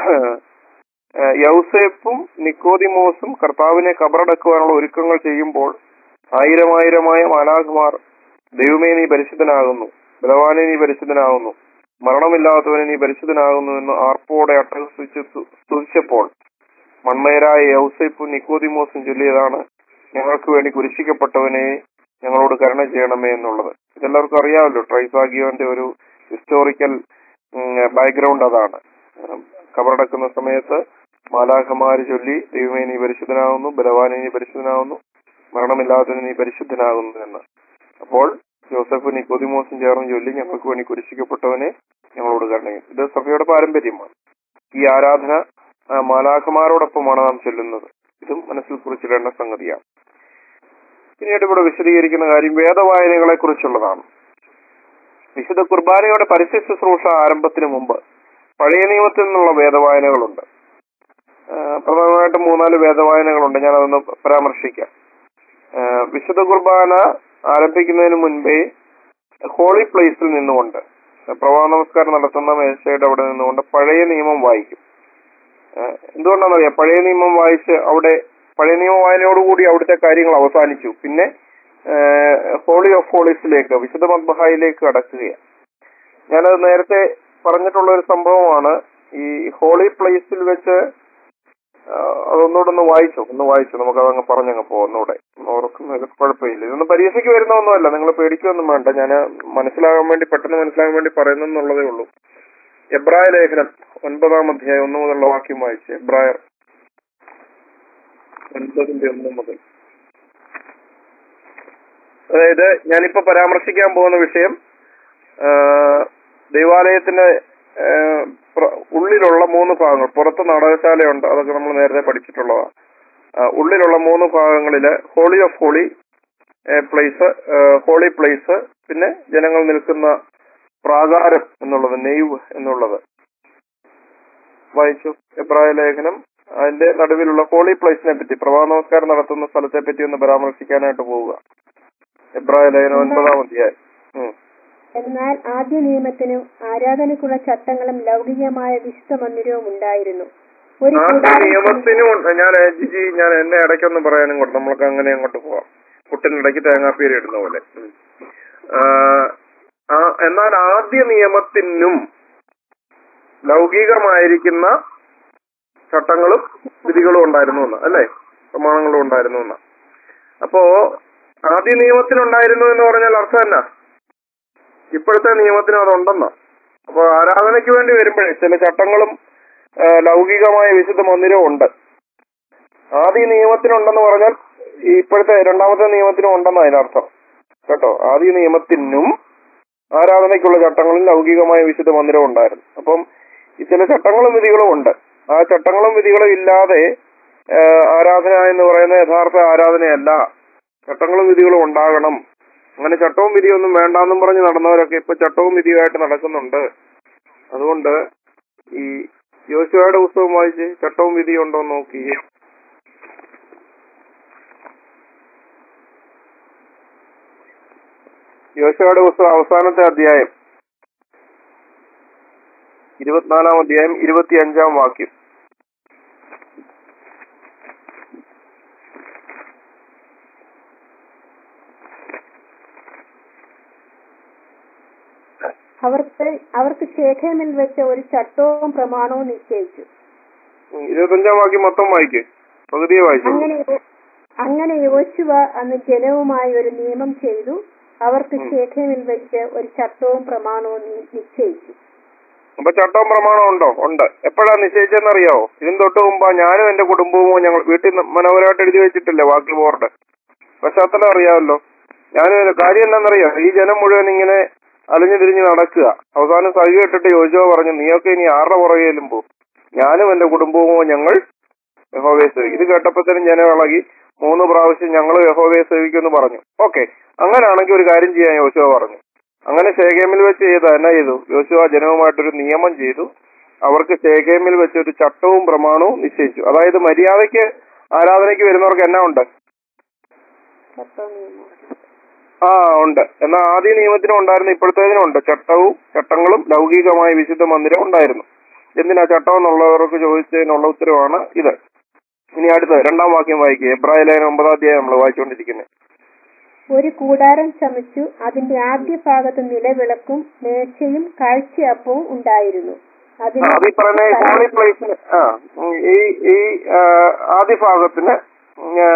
ആ, യൗസേപ്പും നിക്കോദിമോസും കർത്താവിനെ കബറടക്കുവാനുള്ള ഒരുക്കങ്ങൾ ചെയ്യുമ്പോൾ ആയിരമായിരമായ മാലാഖമാർ ദൈവമേ നീ പരിശുദ്ധനാകുന്നു ബലവാനെ നീ പരിശുദ്ധനാകുന്നു മരണമില്ലാത്തവനെ നീ പരിശുദ്ധനാകുന്നു എന്ന് ആർപ്പോടെ അട്ടഹസിച്ച് സ്തു- സ്തുതിച്ചപ്പോൾ മൺമയരായ യൗസേപ്പും നിക്കോദിമോസും ചൊല്ലിയതാണ് ഞങ്ങൾക്ക് വേണ്ടി കുരിശിക്കപ്പെട്ടവനെ ഞങ്ങളോട് കരുണ ചെയ്യണമേ എന്നുള്ളത് ഇതെല്ലാവർക്കും അറിയാമല്ലോ ട്രൈസാഗിയോന്റെ ഒരു ഹിസ്റ്റോറിക്കൽ ബാക്ക്ഗ്രൗണ്ട് അതാണ് ഉം, കബറടക്കുന്ന സമയത്ത് മാലാഖമാര് ചൊല്ലി ദൈവമേ നീ പരിശുദ്ധനാകുന്നു ബലവാനെ നീ പരിശുദ്ധനാകുന്നു മരണമില്ലാത്തവന് നീ പരിശുദ്ധനാകുന്നു എന്ന് അപ്പോൾ ജോസഫ് നിക്കോദിമോസും ചേർന്ന് ചൊല്ലി ഞങ്ങൾക്ക് വേണ്ടി കുരിശിക്കപ്പെട്ടവനെ ഞങ്ങളോട് കരുണയും ഇത് സഭയുടെ പാരമ്പര്യമാണ് ഈ ആരാധന ആ, മാലാഖമാരോടൊപ്പമാണ് നാം ചൊല്ലുന്നത് ഇതും മനസ്സിൽ കുറിച്ചിടേണ്ട സംഗതിയാണ് പിന്നീട് ഇവിടെ വിശദീകരിക്കുന്ന കാര്യം വേദവായനകളെ കുറിച്ചുള്ളതാണ് വിശുദ്ധ കുർബാനയുടെ പരസ്യ ശുശ്രൂഷ ആരംഭത്തിന് മുമ്പ് പഴയ നിയമത്തിൽ നിന്നുള്ള വേദവായനകളുണ്ട് ആ, പ്രധാനമായിട്ടും മൂന്നാല് വേദവായനകളുണ്ട് ഞാൻ അതൊന്ന് പരാമർശിക്കാം ആ, വിശുദ്ധ കുർബാന ആരംഭിക്കുന്നതിന് മുൻപേ ഹോളി പ്ലേസിൽ നിന്നുകൊണ്ട് പ്രഭാത നമസ്കാരം നടത്തുന്ന മേശയുടെ അവിടെ നിന്നുകൊണ്ട് പഴയ നിയമം വായിക്കും ഏഹ് എന്തുകൊണ്ടാണെന്നറിയാം പഴയ നിയമം വായിച്ച് അവിടെ പഴയ നിയമ വായനയോടുകൂടി അവിടുത്തെ കാര്യങ്ങൾ അവസാനിച്ചു പിന്നെ ഹോളി ഓഫ് ഹോളീസിലേക്ക് വിശുദ്ധ മദ്ബഹായിലേക്ക് കടക്കുകയാണ് ഞാനത് നേരത്തെ പറഞ്ഞിട്ടുള്ള ഒരു സംഭവമാണ് ഈ ഹോളി പ്ലേസിൽ വെച്ച് ആ, അതൊന്നുകൂടെ ഒന്ന് വായിച്ചു ഒന്ന് വായിച്ചു നമുക്ക് അതങ്ങ് പറഞ്ഞങ്ങ് പോകാം ഒന്നുകൂടെ ഓർക്കുന്നത് കുഴപ്പമില്ല ഇതൊന്നും പരീക്ഷയ്ക്ക് വരുന്നൊന്നുമല്ല നിങ്ങൾ പേടിക്കുകയൊന്നും വേണ്ട ഞാൻ മനസ്സിലാകാൻ വേണ്ടി പെട്ടെന്ന് മനസ്സിലാകാൻ വേണ്ടി പറയുന്നെന്നുള്ളതേ ഉള്ളൂ എബ്രായ ലേഖനം ഒൻപതാം അധ്യായം ഒന്ന് മുതലുള്ള വാക്യം വായിച്ച് എബ്രായർ ഒൻപതിന്റെ ഒന്ന് മുതൽ അതായത് ഞാനിപ്പോ പരാമർശിക്കാൻ പോകുന്ന വിഷയം ആ, ദൈവാലയത്തിന്റെ ആ, പ്ര- ഉള്ളിലുള്ള മൂന്ന് ഭാഗങ്ങൾ പുറത്ത് നാടകശാലയുണ്ട് അതൊക്കെ നമ്മൾ നേരത്തെ പഠിച്ചിട്ടുള്ളതാണ് ആ, ഉള്ളിലുള്ള മൂന്ന് ഭാഗങ്ങളില് holy of holy place holy place പിന്നെ ജനങ്ങൾ നിൽക്കുന്ന പ്രാകാരം എന്നുള്ളത് നെയ്വ് എന്നുള്ളത് വായിച്ചു എബ്രായ ലേഖനം അതിന്റെ നടുവിലുള്ള ഹോളി പ്ലേസിനെ പറ്റി പ്രഭാത നമസ്കാരം നടത്തുന്ന സ്ഥലത്തെ പറ്റി ഒന്ന് പരാമർശിക്കാനായിട്ട് പോവുക എബ്രായ ലേഖനം ഒൻപതാം അധ്യായം ഉം. എന്നാൽ ആദ്യ നിയമത്തിനും ആരാധനയ്ക്കുള്ള ചട്ടങ്ങളും ലൗകികമായ വിശുദ്ധ മന്ദിരവും ഉണ്ടായിരുന്നു ഒരു ആദ്യ കൂടാരം നിയമത്തിനും ഉണ്ട്. ഞാൻ ജിജി ഞാൻ എന്നെ ഇടയ്ക്കൊന്ന് പറയാനും കൊണ്ട് നമ്മൾക്ക് അങ്ങനെ അങ്ങോട്ട് പോവാം പുട്ടിനിടയ്ക്ക് തേങ്ങാപ്പീര് ഇടുന്ന പോലെ ഉം. ആ, ആ, എന്നാൽ ആദ്യ നിയമത്തിനും ലൗകികമായിരിക്കുന്ന ചട്ടങ്ങളും വിധികളും ഉണ്ടായിരുന്നു എന്ന് അല്ലേ പ്രമാണങ്ങളും ഉണ്ടായിരുന്നു എന്ന് അപ്പോ ആദ്യ നിയമത്തിനുണ്ടായിരുന്നു എന്ന് പറഞ്ഞാൽ അർത്ഥം എന്നാ ഇപ്പോഴത്തെ നിയമത്തിനും അതുണ്ടെന്നാ അപ്പൊ ആരാധനയ്ക്ക് വേണ്ടി വരുമ്പോഴേ ചില ചട്ടങ്ങളും ആ, ലൗകികമായ വിശുദ്ധ മന്ദിരവും ഉണ്ട് ആദ്യ നിയമത്തിനുണ്ടെന്ന് പറഞ്ഞാൽ ഈ ഇപ്പോഴത്തെ രണ്ടാമത്തെ നിയമത്തിനും ഉണ്ടെന്ന് അതിനർത്ഥം കേട്ടോ ആദ്യ നിയമത്തിനും ആരാധനയ്ക്കുള്ള ചട്ടങ്ങളിൽ ലൗകികമായ വിശുദ്ധ മന്ദിരം ഉണ്ടായിരുന്നു അപ്പം ഈ ചില ചട്ടങ്ങളും വിധികളും ഉണ്ട് ആ ചട്ടങ്ങളും വിധികളും ഇല്ലാതെ ആ, ആരാധന എന്ന് പറയുന്ന യഥാർത്ഥ ആരാധനയല്ല ചട്ടങ്ങളും വിധികളും ഉണ്ടാകണം അങ്ങനെ ചട്ടവും വിധിയൊന്നും വേണ്ടാന്നും പറഞ്ഞ് നടന്നവരൊക്കെ ഇപ്പൊ ചട്ടവും വിധിയുമായിട്ട് നടക്കുന്നുണ്ട് അതുകൊണ്ട് ഈ യോശുവയുടെ പുസ്തകം വായിച്ച് ചട്ടവും വിധിയും ഉണ്ടോ എന്ന് നോക്കി യോശുവയുടെ പുസ്തകം അവസാനത്തെ അധ്യായം ഇരുപത്തിനാലാം അധ്യായം ഇരുപത്തിയഞ്ചാം വാക്യം അവർക്ക് അവർക്ക് ശേഖരമിൽ വെച്ച ഒരു ചട്ടവും പ്രമാണവും നിശ്ചയിച്ചു ഉം, ഇരുപത്തഞ്ചാം വാക്യം മൊത്തം വായിക്ക് പകുതിയെ വായിച്ചു അങ്ങനെ യോ- അങ്ങനെ യോശുവ അന്ന് ജനവുമായി ഒരു നിയമം ചെയ്തു അവർക്ക് ശേഖരമിൽ വെച്ച് ഒരു ചട്ടവും പ്രമാണവും നി- നിശ്ചയിച്ചു അപ്പൊ ചട്ടവും പ്രമാണം ഉണ്ടോ ഉണ്ട് എപ്പോഴാ നിശ്ചയിച്ചെന്നറിയാവോ ഇതിന് തൊട്ട് മുമ്പാ ഞാനും എന്റെ കുടുംബവും ഞങ്ങൾ വീട്ടിൽ നിന്ന് മനോഹരമായിട്ട് എഴുതി വെച്ചിട്ടില്ലേ വാക്ക് ബോർഡ് പശ്ചാത്തലം അറിയാമല്ലോ ഞാനും ഇതിന്റെ കാര്യം എന്താണെന്നറിയാം ഈ ജനം മുഴുവൻ ഇങ്ങനെ അലിഞ്ഞു തിരിഞ്ഞ് നടക്കുക അവസാനം സഹി ഇട്ടിട്ട് യോജോ പറഞ്ഞു നീയൊക്കെ ഇനി ആരുടെ പുറകേലും പോകും ഞാനും എന്റെ കുടുംബവും ഞങ്ങൾ യഹോവയെ സേവിക്കും ഇത് കേട്ടപ്പോഴത്തേനും ജനം ഇളകി മൂന്ന് പ്രാവശ്യം ഞങ്ങൾ യഹോവയെ സേവിക്കുമെന്ന് പറഞ്ഞു ഓക്കെ അങ്ങനെയാണെങ്കിൽ ഒരു കാര്യം ചെയ്യാൻ യോശുവ പറഞ്ഞു അങ്ങനെ ശേഖേമിൽ വെച്ച് ചെയ്ത എന്നാ ചെയ്തു യോശുവ ജനവുമായിട്ടൊരു നിയമം ചെയ്തു അവർക്ക് ശേഖേമിൽ വെച്ച് ഒരു ചട്ടവും പ്രമാണവും നിശ്ചയിച്ചു അതായത് മര്യാദയ്ക്ക് ആരാധനയ്ക്ക് വരുന്നവർക്ക് എന്നാ ഉണ്ട് ചട്ടവും നിയമവും ആ ഉണ്ട് എന്നാൽ ആദ്യ നിയമത്തിനും ഉണ്ടായിരുന്നു ഇപ്പോഴത്തേതിനും ഉണ്ട് ചട്ടവും ചട്ടങ്ങളും ലൗകികമായ വിശുദ്ധ മന്ദിരം ഉണ്ടായിരുന്നു എന്തിനാ ചട്ടം എന്നുള്ളവർക്ക് ചോദിച്ചതിനുള്ള ഉത്തരവാണ് ഇത് ഇനി അടുത്ത രണ്ടാം വാക്യം വായിക്കുക എബ്രാഹിം ലേഖനം ഒമ്പതാം അധ്യായം നമ്മൾ വായിച്ചുകൊണ്ടിരിക്കുന്നത് ഒരു കൂടാരം ചമച്ചു അതിന്റെ ആദ്യ ഭാഗത്ത് നിലവിളക്കും മേശയും കാഴ്ചയപ്പവും ഉണ്ടായിരുന്നു അതിന് അത് ഈ പറയുന്ന ഈ ഹോളി പ്ലേസിന് ആ ഉം, ഈ ഈ ആ, ആദ്യ ഭാഗത്തിന് ഉം, ആ,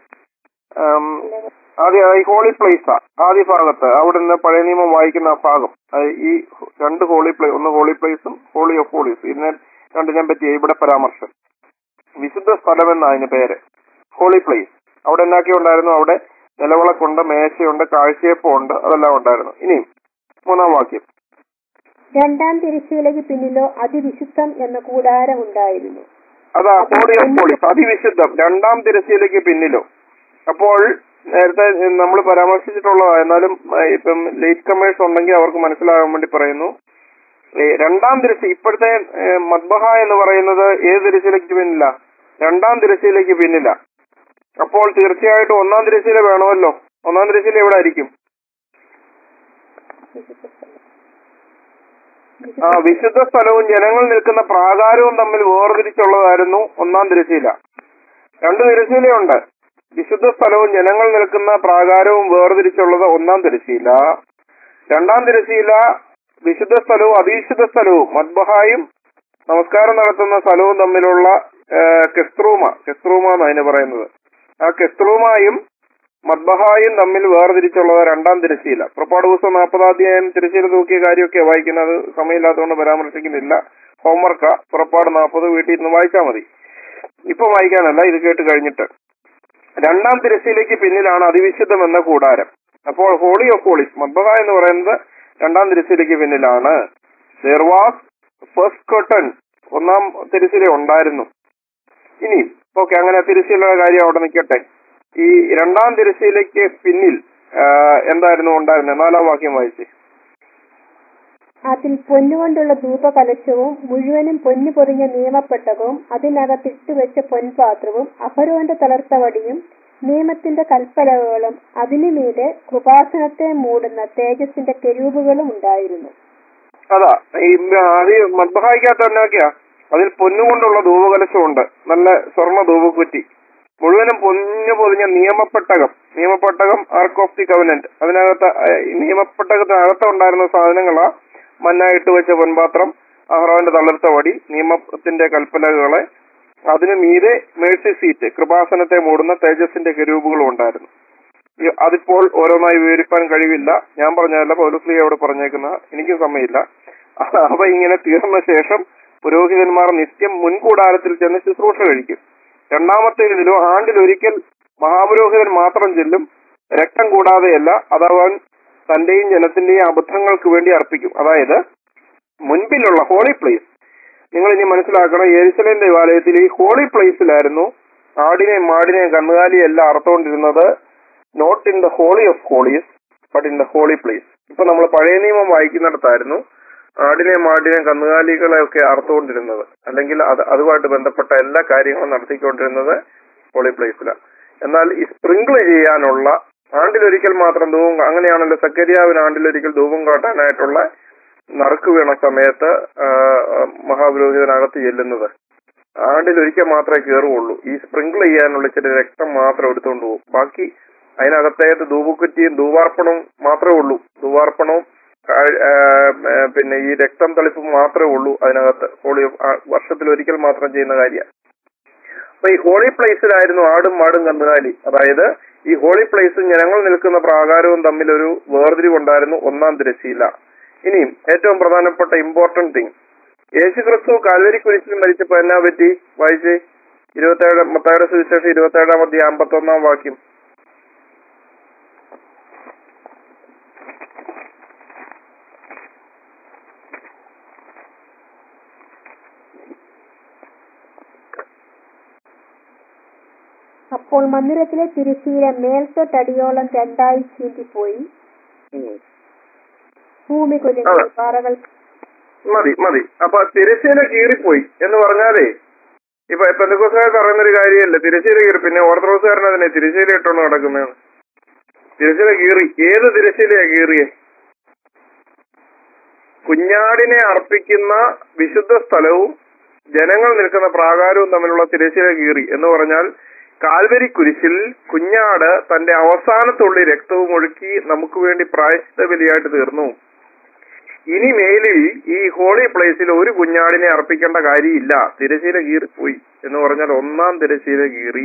ഉം, ആദ്യ ഈ ഹോളി പ്ലേസാ ആദ്യ ഭാഗത്ത് അവിടുന്ന് പഴയ നിയമം വായിക്കുന്ന ആ ഭാഗം അത് ഈ രണ്ട് ഹോളി പ്ലേസ് ഒന്ന് ഹോളി പ്ലേസും ഹോളി ഓഫ് ഹോളീസ് ഇതിനെ രണ്ടിനെ പറ്റി ഇവിടെ പരാമർശം വിശുദ്ധ സ്ഥലം എന്ന അതിന് പേര് ഹോളി പ്ലേസ് അവിടെ എന്നാക്കി ഉണ്ടായിരുന്നു അവിടെ നിലവിളക്കുണ്ട് മേശയുണ്ട് കാഴ്ചയപ്പമുണ്ട് അതെല്ലാം ഉണ്ടായിരുന്നു ഇനിയും മൂന്നാം വാക്യം രണ്ടാം തിരശ്ശീലയ്ക്ക് പിന്നിലോ അതിവിശുദ്ധം എന്ന കൂടാരം ഉണ്ടായിരുന്നു അതാ ഹോളി ഓഫ് ഹോളീസ് അതിവിശുദ്ധം രണ്ടാം തിരശ്ശീലയ്ക്ക് പിന്നിലോ അപ്പോൾ നേരത്തെ നമ്മൾ പരാമർശിച്ചിട്ടുള്ളതാ എന്നാലും ഏഹ്, ഇപ്പം ലേറ്റ് കമേഴ്സ് ഉണ്ടെങ്കിൽ അവർക്ക് മനസ്സിലാകാൻ വേണ്ടി പറയുന്നു ഏഹ്, രണ്ടാം തിരശ്ശി ഇപ്പോഴത്തെ ഏഹ്, മദ്ബഹ എന്ന് പറയുന്നത് ഏത് തിരശ്ശീലയ്ക്ക് പിന്നില്ല രണ്ടാം തിരശ്ശീലയ്ക്ക് പിന്നില്ല അപ്പോൾ തീർച്ചയായിട്ടും ഒന്നാം തിരശ്ശീല വേണമല്ലോ ഒന്നാം തിരശ്ശീല എവിടെ ആയിരിക്കും വിശുദ്ധ സ്ഥലം ആ വിശുദ്ധ സ്ഥലവും ജനങ്ങൾ നിൽക്കുന്ന പ്രാകാരവും തമ്മിൽ വേർതിരിച്ചുള്ളതായിരുന്നു ഒന്നാം തിരശ്ശീല രണ്ട് തിരശ്ശീലയുണ്ട് വിശുദ്ധ സ്ഥലവും ജനങ്ങൾ നിൽക്കുന്ന പ്രാകാരവും വേർതിരിച്ചുള്ളത് ഒന്നാം തിരശ്ശീല രണ്ടാം തിരശ്ശീല വിശുദ്ധ സ്ഥലവും അതിവിശുദ്ധ സ്ഥലവും മദ്ബഹായും നമസ്കാരം നടത്തുന്ന സ്ഥലവും തമ്മിലുള്ള കെസ്ത്രൂമ കെസ്ത്രൂമ എന്ന് അതിന് പറയുന്നത് ആ കെസ്ത്രൂമായും മദ്ബഹായും തമ്മിൽ വേർതിരിച്ചുള്ളത് രണ്ടാം തിരശ്ശീല പുറപ്പാട് ദിവസം നാൽപ്പതാധ്യായം തിരശ്ശീല തൂക്കിയ കാര്യമൊക്കെ വായിക്കുന്നത് സമയമില്ലാത്തതുകൊണ്ട് പരാമർശിക്കുന്നില്ല ഹോംവർക്ക പുറപ്പാട് നാൽപ്പത് വീട്ടിൽ നിന്ന് വായിച്ചാൽ മതി ഇപ്പൊ വായിക്കാനല്ല ഇത് കേട്ട് കഴിഞ്ഞിട്ട് രണ്ടാം തിരശ്ശീലയ്ക്ക് പിന്നിലാണ് അതിവിശുദ്ധം എന്ന കൂടാരം അപ്പോൾ ഹോളി ഓഫ് ഹോളീസ് മദ്ബഹ എന്ന് പറയുന്നത് രണ്ടാം തിരശ്ശീലയ്ക്ക് പിന്നിലാണ് ദർ വാസ് ഫസ്റ്റ് കർട്ടൺ ഒന്നാം തിരശ്ശീല ഉണ്ടായിരുന്നു ഇനി ഓക്കെ അങ്ങനെ തിരശ്ശീലയുടെ കാര്യം അവിടെ നിൽക്കട്ടെ ഈ രണ്ടാം തിരശ്ശീലയ്ക്ക് പിന്നിൽ ആ, എന്തായിരുന്നു ഉണ്ടായിരുന്നത് നാലാം വാക്യം വായിച്ച് അതിൽ പൊന്നുകൊണ്ടുള്ള ധൂപകലശവും മുഴുവനും പൊന്നു പൊതിഞ്ഞ നിയമപ്പെട്ടകവും അതിനകത്തിട്ട് വെച്ച പൊൻപാത്രവും അഹരോന്റെ തളർത്തവടിയും നിയമത്തിന്റെ കൽപ്പലകളും അതിനുമീതെ കൃപാസനത്തെ മൂടുന്ന തേജസ്സിന്റെ കെരൂപുകളും ഉണ്ടായിരുന്നു അതാ ഈ അത് മദ്ബഹായിക്കകത്ത് എന്നാക്കിയാ അതിൽ പൊന്നുകൊണ്ടുള്ള ധൂപകലശമുണ്ട് നല്ല സ്വർണ്ണ ധൂപക്കുറ്റി മുഴുവനും പൊന്നു പൊതിഞ്ഞ നിയമപ്പെട്ടകം നിയമപ്പെട്ടകം ആർക്ക് ഓഫ് ദി കവനന്റ് അതിനകത്ത് ഏഹ്, ഈ നിയമപ്പെട്ടകത്തിനകത്ത് ഉണ്ടായിരുന്ന സാധനങ്ങളാ മന്ന ഇട്ട് വെച്ച പൊൻപാത്രം അഹ്റോന്റെ തളർത്ത വടി നിയമത്തിന്റെ കൽപ്പലകളെ അതിന് മീതെ മേഴ്സി സീറ്റ് കൃപാസനത്തെ മൂടുന്ന തേജസ്സിന്റെ കരൂപുകളും ഉണ്ടായിരുന്നു ഈ- അതിപ്പോൾ ഓരോന്നായി വിവരിക്കാൻ കഴിവില്ല ഞാൻ പറഞ്ഞതല്ല പൗരസ്ലി അവിടെ പറഞ്ഞേക്കുന്ന എനിക്കും സമയമില്ല അവ ഇങ്ങനെ തീർന്ന ശേഷം പുരോഹിതന്മാർ നിത്യം മുൻകൂടാരത്തിൽ ചെന്ന് ശുശ്രൂഷ കഴിക്കും രണ്ടാമത്തേതിലോ ആണ്ടിലൊരിക്കൽ മഹാപുരോഹിതൻ മാത്രം ചെല്ലും രക്തം കൂടാതെയല്ല അതവൻ തന്റെയും ജനത്തിന്റെയും അബദ്ധങ്ങൾക്ക് വേണ്ടി അർപ്പിക്കും അതായത് മുൻപിലുള്ള ഹോളി പ്ലേസ് നിങ്ങൾ ഇനി മനസ്സിലാക്കണം യെരുസലേം ദേവാലയത്തിൽ ഈ ഹോളി പ്ലേസിലായിരുന്നു ആടിനെയും മാടിനെയും കന്നുകാലിയും എല്ലാം അറുത്തുകൊണ്ടിരുന്നത് not in the holy of holies but in the holy place ഇപ്പൊ നമ്മൾ പഴയ നിയമം വായിക്കുന്നിടത്തായിരുന്നു ആടിനെയും മാടിനെയും കന്നുകാലികളെ ഒക്കെ അറുത്തുകൊണ്ടിരുന്നത് അല്ലെങ്കിൽ അത് അതുമായിട്ട് ബന്ധപ്പെട്ട എല്ലാ കാര്യങ്ങളും നടത്തിക്കൊണ്ടിരുന്നത് ഹോളി പ്ലേസിലാണ് എന്നാൽ ഈ സ്പ്രിങ്കിൾ ചെയ്യാനുള്ള ആണ്ടിലൊരിക്കൽ മാത്രം ധൂപം കാ- അങ്ങനെയാണല്ലോ സക്കരിയാവിന് ആണ്ടിലൊരിക്കൽ ധൂപം കാട്ടാനായിട്ടുള്ള നറുക്ക് വീണ സമയത്ത് ആ, ആ, മഹാപുരോഹിതനകത്ത് ചെല്ലുന്നത് ആണ്ടിലൊരിക്കൽ മാത്രമേ കയറുള്ളൂ ഈ സ്പ്രിങ്കിൾ ചെയ്യാനുള്ള ഇച്ചിരി രക്തം മാത്രം എടുത്തുകൊണ്ട് പോകും ബാക്കി അതിനകത്തേക്ക് ധൂപക്കുറ്റിയും ധൂവാർപ്പണവും മാത്രമേ ഉള്ളൂ ധൂവാർപ്പണവും ആ, ആ, പിന്നെ ഈ രക്തം തളിപ്പ് മാത്രമേ ഉള്ളൂ അതിനകത്ത് ഹോളി വർഷത്തിൽ ഒരിക്കൽ മാത്രം ചെയ്യുന്ന കാര്യം അപ്പൊ ഈ ഹോളി പ്ലേസിലായിരുന്നു ആടും മാടും കന്നുകാലി അതായത് ഈ ഹോളി പ്ലേസും ജനങ്ങൾ നിൽക്കുന്ന പ്രാകാരവും തമ്മിൽ ഒരു വേർതിരിവുണ്ടായിരുന്നു ഒന്നാം തിരശ്ശീല ഇനിയും ഏറ്റവും പ്രധാനപ്പെട്ട ഇമ്പോർട്ടന്റ് തിങ് യേശു ക്രിസ്തു കാൽവരി കുരിശിൽ മരിച്ചപ്പോ എന്നാ പറ്റി വായിച്ചേ ഇരുപത്തേഴ് മത്തായുടെ സുവിശേഷം ഇരുപത്തേഴാം അധ്യായം അമ്പത്തൊന്നാം വാക്യം അപ്പോൾ മന്ദിരത്തിലെ തിരശ്ശീല മേൽത്തൊട്ടടിയോളം രണ്ടായി ചീന്തിപ്പോയി ഉം. ഭൂമി കുലുങ്ങി അതെ. പാറകൾ മതി മതി അപ്പൊ തിരശ്ശീല കീറിപ്പോയി എന്ന് പറഞ്ഞാലേ ഇപ്പൊ പെന്തക്കോസുകാർക്ക് അറിയുന്ന ഒരു കാര്യമല്ല തിരശ്ശീല കീറി പിന്നെ ഓർത്തഡോക്സുകാരൻ അതിനെ തിരശ്ശീല ഇട്ടോണ്ട് നടക്കുന്നതാണ് തിരശ്ശീല കീറി ഏത് തിരശ്ശീലയാ കീറിയേ കുഞ്ഞാടിനെ അർപ്പിക്കുന്ന വിശുദ്ധ സ്ഥലവും ജനങ്ങൾ നിൽക്കുന്ന പ്രാകാരവും തമ്മിലുള്ള തിരശ്ശീല കീറി എന്ന് പറഞ്ഞാൽ കാൽവരി കുരിശിൽ കുഞ്ഞാട് തന്റെ അവസാനത്തുള്ളി രക്തവും ഒഴുക്കി നമുക്ക് വേണ്ടി പ്രായശ്ചിത്ത ബലിയായിട്ട് തീർന്നു ഇനി മേലിൽ ഈ ഹോളി പ്ലേസിൽ ഒരു കുഞ്ഞാടിനെ അർപ്പിക്കേണ്ട കാര്യമില്ല തിരശീല കീറിപ്പോയി എന്ന് പറഞ്ഞാൽ ഒന്നാം തിരശീല കീറി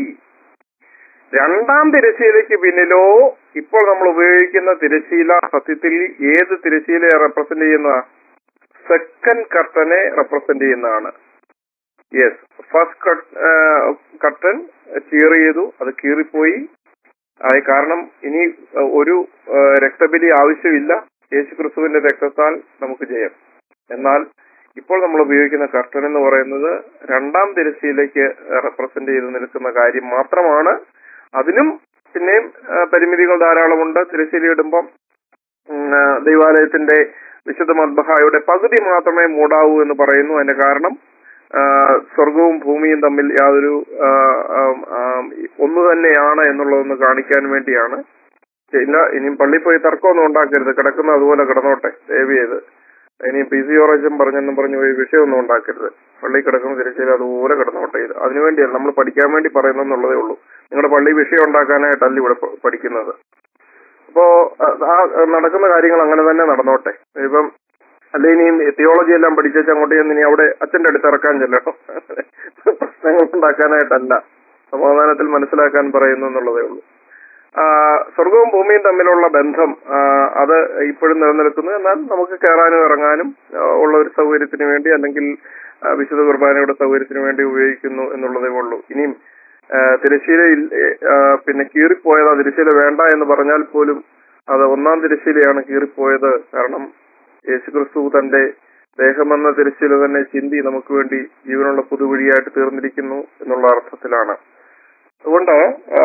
രണ്ടാം തിരശീലയ്ക്ക് പിന്നിലോ ഇപ്പോൾ നമ്മൾ ഉപയോഗിക്കുന്ന തിരശീല സത്യത്തിൽ ഏത് തിരശീലയെ റെപ്രസെന്റ് ചെയ്യുന്ന സെക്കൻഡ് കർട്ടനെ റെപ്രസെന്റ് ചെയ്യുന്നതാണ് യെസ് ഫസ്റ്റ് കർട്ടൻ കീർ ചെയ്തു അത് കീറിപ്പോയി അത് കാരണം ഇനി അഹ്, ഒരു അഹ്, രക്തബലി ആവശ്യമില്ല യേശു ക്രിസ്തുവിന്റെ രക്തത്താൽ നമുക്ക് ജയം എന്നാൽ ഇപ്പോൾ നമ്മൾ ഉപയോഗിക്കുന്ന കർട്ടൻ എന്ന് പറയുന്നത് രണ്ടാം തിരശ്ശീലയ്ക്ക് റെപ്രസെന്റ് ചെയ്ത് നിൽക്കുന്ന കാര്യം മാത്രമാണ് അതിനും പിന്നെയും ആ, പരിമിതികൾ ധാരാളമുണ്ട് തിരശ്ശീല ഇടുമ്പം ഉം, ആ, ദൈവാലയത്തിന്റെ വിശുദ്ധ മദ്ബഹായുടെ പകുതി മാത്രമേ മൂടാവൂ എന്ന് പറയുന്നു അതിന്റെ കാരണം ആ, സ്വർഗവും ഭൂമിയും തമ്മിൽ യാതൊരു ആ, ആം, ആം, ഒന്ന് തന്നെയാണ് എന്നുള്ളതൊന്ന് കാണിക്കാൻ വേണ്ടിയാണ് ഇല്ല ഇനിയും പള്ളിയിൽ പോയി തർക്കമൊന്നും ഉണ്ടാക്കരുത് കിടക്കുന്ന അതുപോലെ കിടന്നോട്ടെ ദയവ് ചെയ്ത് ഇനി പി സി ഓറേജും പറഞ്ഞെന്നും പറഞ്ഞു പോയി വിഷയമൊന്നും ഉണ്ടാക്കരുത് പള്ളി കിടക്കുന്ന തിരശ്ശീല അതുപോലെ കിടന്നോട്ടെ ഇത് അതിനുവേണ്ടിയല്ല നമ്മൾ പഠിക്കാൻ വേണ്ടി പറയുന്നെന്നുള്ളതേ ഉള്ളൂ നിങ്ങളുടെ പള്ളി വിഷയം ഉണ്ടാക്കാനായിട്ടല്ല ഇവിടെ പ- പഠിക്കുന്നത് അപ്പോ അഹ് ആ നടക്കുന്ന കാര്യങ്ങൾ അങ്ങനെ തന്നെ നടന്നോട്ടെ ഇപ്പം അല്ലെ ഇനിയും തിയോളജി എല്ലാം പഠിച്ചേച്ച് അങ്ങോട്ട് ചെന്ന് ഇനി അവിടെ അച്ഛന്റെ അടുത്ത് ഇറക്കാൻ ചെല്ലട്ടോ പ്രശ്നങ്ങൾ ഉണ്ടാക്കാനായിട്ടല്ല സമാധാനത്തിൽ മനസ്സിലാക്കാൻ പറയുന്നു എന്നുള്ളതേ ഉള്ളൂ ആ, സ്വർഗവും ഭൂമിയും തമ്മിലുള്ള ബന്ധം ആ, അത് ഇപ്പോഴും നിലനിൽക്കുന്നു എന്നാൽ നമുക്ക് കയറാനും ഇറങ്ങാനും ആ, ഉള്ള ഒരു സൗകര്യത്തിന് വേണ്ടി അല്ലെങ്കിൽ ആ, വിശുദ്ധ കുർബാനയുടെ സൗകര്യത്തിന് വേണ്ടി ഉപയോഗിക്കുന്നു എന്നുള്ളതേ ഉള്ളൂ ഇനിയും ആ, തിരശ്ശീല ഇൽ- ആ, പിന്നെ കീറിപ്പോയത് ആ തിരശ്ശീല വേണ്ട എന്ന് പറഞ്ഞാൽ പോലും അത് ഒന്നാം തിരശ്ശീലയാണ് കീറിപ്പോയത് കാരണം യേശുക്രിസ്തു തന്റെ ദേഹമെന്ന തിരശ്ശീല തന്നെ ചിന്തി നമുക്ക് വേണ്ടി ജീവനുള്ള പുതുവഴിയായിട്ട് തീർന്നിരിക്കുന്നു എന്നുള്ള അർത്ഥത്തിലാണ് അതുകൊണ്ട് ആ,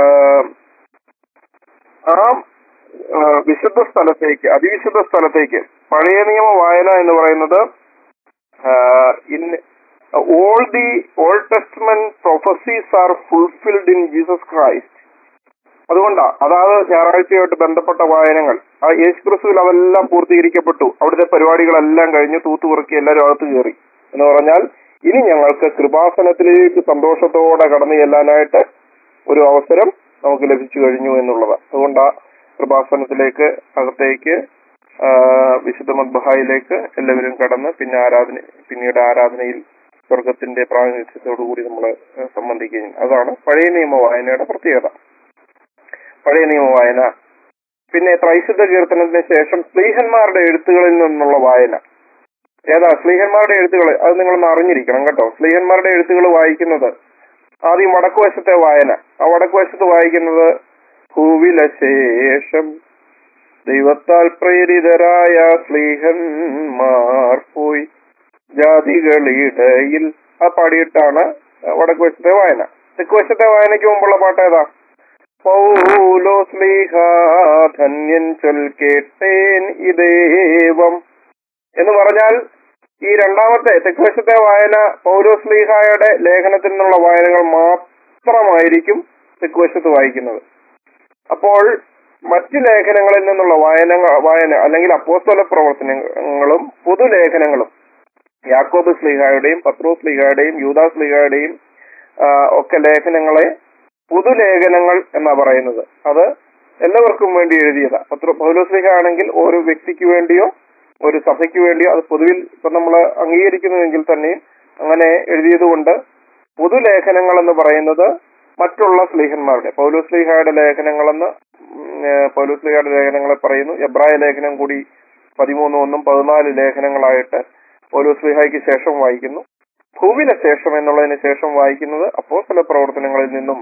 ആ ആ, വിശുദ്ധ സ്ഥലത്തേക്ക് അതിവിശുദ്ധ സ്ഥലത്തേക്ക് പഴയ നിയമ വായന എന്ന് പറയുന്നത് in all the Old Testament prophecies are fulfilled in Jesus Christ അതുകൊണ്ടാ അതാത് ഞായറാഴ്ചയായിട്ട് ബന്ധപ്പെട്ട വായനകൾ ആ യേശു ക്രിസ്തുവിൽ അതെല്ലാം പൂർത്തീകരിക്കപ്പെട്ടു അവിടുത്തെ പരിപാടികളെല്ലാം കഴിഞ്ഞ് തൂത്തുകുറുക്കി എല്ലാവരും അകത്ത് കയറി എന്ന് പറഞ്ഞാൽ ഇനി ഞങ്ങൾക്ക് കൃപാസനത്തിലേക്ക് സന്തോഷത്തോടെ കടന്നു ചെല്ലാനായിട്ട് ഒരു അവസരം നമുക്ക് ലഭിച്ചു കഴിഞ്ഞു എന്നുള്ളത് അതുകൊണ്ട് ആ കൃപാസനത്തിലേക്ക് അകത്തേക്ക് ആ, വിശുദ്ധ മദ്ബഹായിലേക്ക് എല്ലാവരും കടന്ന് പിന്നെ ആരാധന പിന്നീട് ആരാധനയിൽ സ്വർഗത്തിന്റെ പ്രാതിനിധ്യത്തോടു കൂടി നമ്മൾ സംബന്ധിക്കുകയും അതാണ് പഴയ നിയമ വായനയുടെ പ്രത്യേകത പഴയ നിയമ വായന പിന്നെ ത്രൈശുദ്ധ കീർത്തനത്തിന് ശേഷം സ്ലീഹന്മാരുടെ എഴുത്തുകളിൽ നിന്നുള്ള വായന ഏതാ സ്ലീഹന്മാരുടെ എഴുത്തുകൾ അത് നിങ്ങളൊന്ന് അറിഞ്ഞിരിക്കണം കേട്ടോ സ്ലീഹന്മാരുടെ എഴുത്തുകൾ വായിക്കുന്നത് ആദ്യം വടക്കുവശത്തെ വായന ആ വടക്കുവശത്ത് വായിക്കുന്നത് ഭൂവില ശേഷം ദൈവത്താൽ പ്രേരിതരായ സ്ലീഹന്മാർ പോയി ജാതികളിടയിൽ ആ പാടിയിട്ടാണ് വടക്കുവശത്തെ വായന തെക്കുവശത്തെ വായനയ്ക്ക് മുമ്പുള്ള പാട്ട് ഏതാ പൗലോ സ്ലീഹ ധന്യൻ ചൊൽ കേട്ടേൻ ഇദേവം എന്ന് പറഞ്ഞാൽ ഈ രണ്ടാമത്തെ തെക്കുവശത്തെ വായന പൗലോസ്ലീഹായുടെ ലേഖനത്തിൽ നിന്നുള്ള വായനകൾ മാത്രമായിരിക്കും തെക്കുവശത്ത് വായിക്കുന്നത് അപ്പോൾ മറ്റ് ലേഖനങ്ങളിൽ നിന്നുള്ള വായന വായന അല്ലെങ്കിൽ അപ്പോസ്തല പ്രവർത്തനങ്ങളും പൊതുലേഖനങ്ങളും യാക്കോബ് സ്ലീഹായുടെയും പത്രോ സ്ലീഹായുടെയും യൂദാ സ്ലീഹായുടെയും ആ, ഒക്കെ ലേഖനങ്ങളെ പൊതുലേഖനങ്ങൾ എന്നാ പറയുന്നത് അത് എല്ലാവർക്കും വേണ്ടി എഴുതിയതാ പത്ര പൗലോസ്ലിഹ ആണെങ്കിൽ ഓരോ വ്യക്തിക്ക് വേണ്ടിയോ ഒരു സഭയ്ക്ക് വേണ്ടി അത് പൊതുവിൽ ഇപ്പൊ നമ്മൾ അംഗീകരിക്കുന്നുവെങ്കിൽ തന്നെ അങ്ങനെ എഴുതിയതുകൊണ്ട് പൊതുലേഖനങ്ങൾ എന്ന് പറയുന്നത് മറ്റുള്ള സ്ലീഹന്മാരുടെ പൗലോസ് സ്ലീഹയുടെ ലേഖനങ്ങളെന്ന് ഉം, ഏഹ്, പൗലോസ് സ്ലീഹയുടെ ലേഖനങ്ങളെ പറയുന്നു എബ്രായ ലേഖനം കൂടി പതിമൂന്ന് ഒന്നും പതിനാല് ലേഖനങ്ങളായിട്ട് പൗലോസ് സ്ലീഹായ്ക്ക് ശേഷം വായിക്കുന്നു ഭൂവിന് ശേഷം എന്നുള്ളതിന് ശേഷം വായിക്കുന്നത് അപ്പോസ്തല പ്രവർത്തനങ്ങളിൽ നിന്നും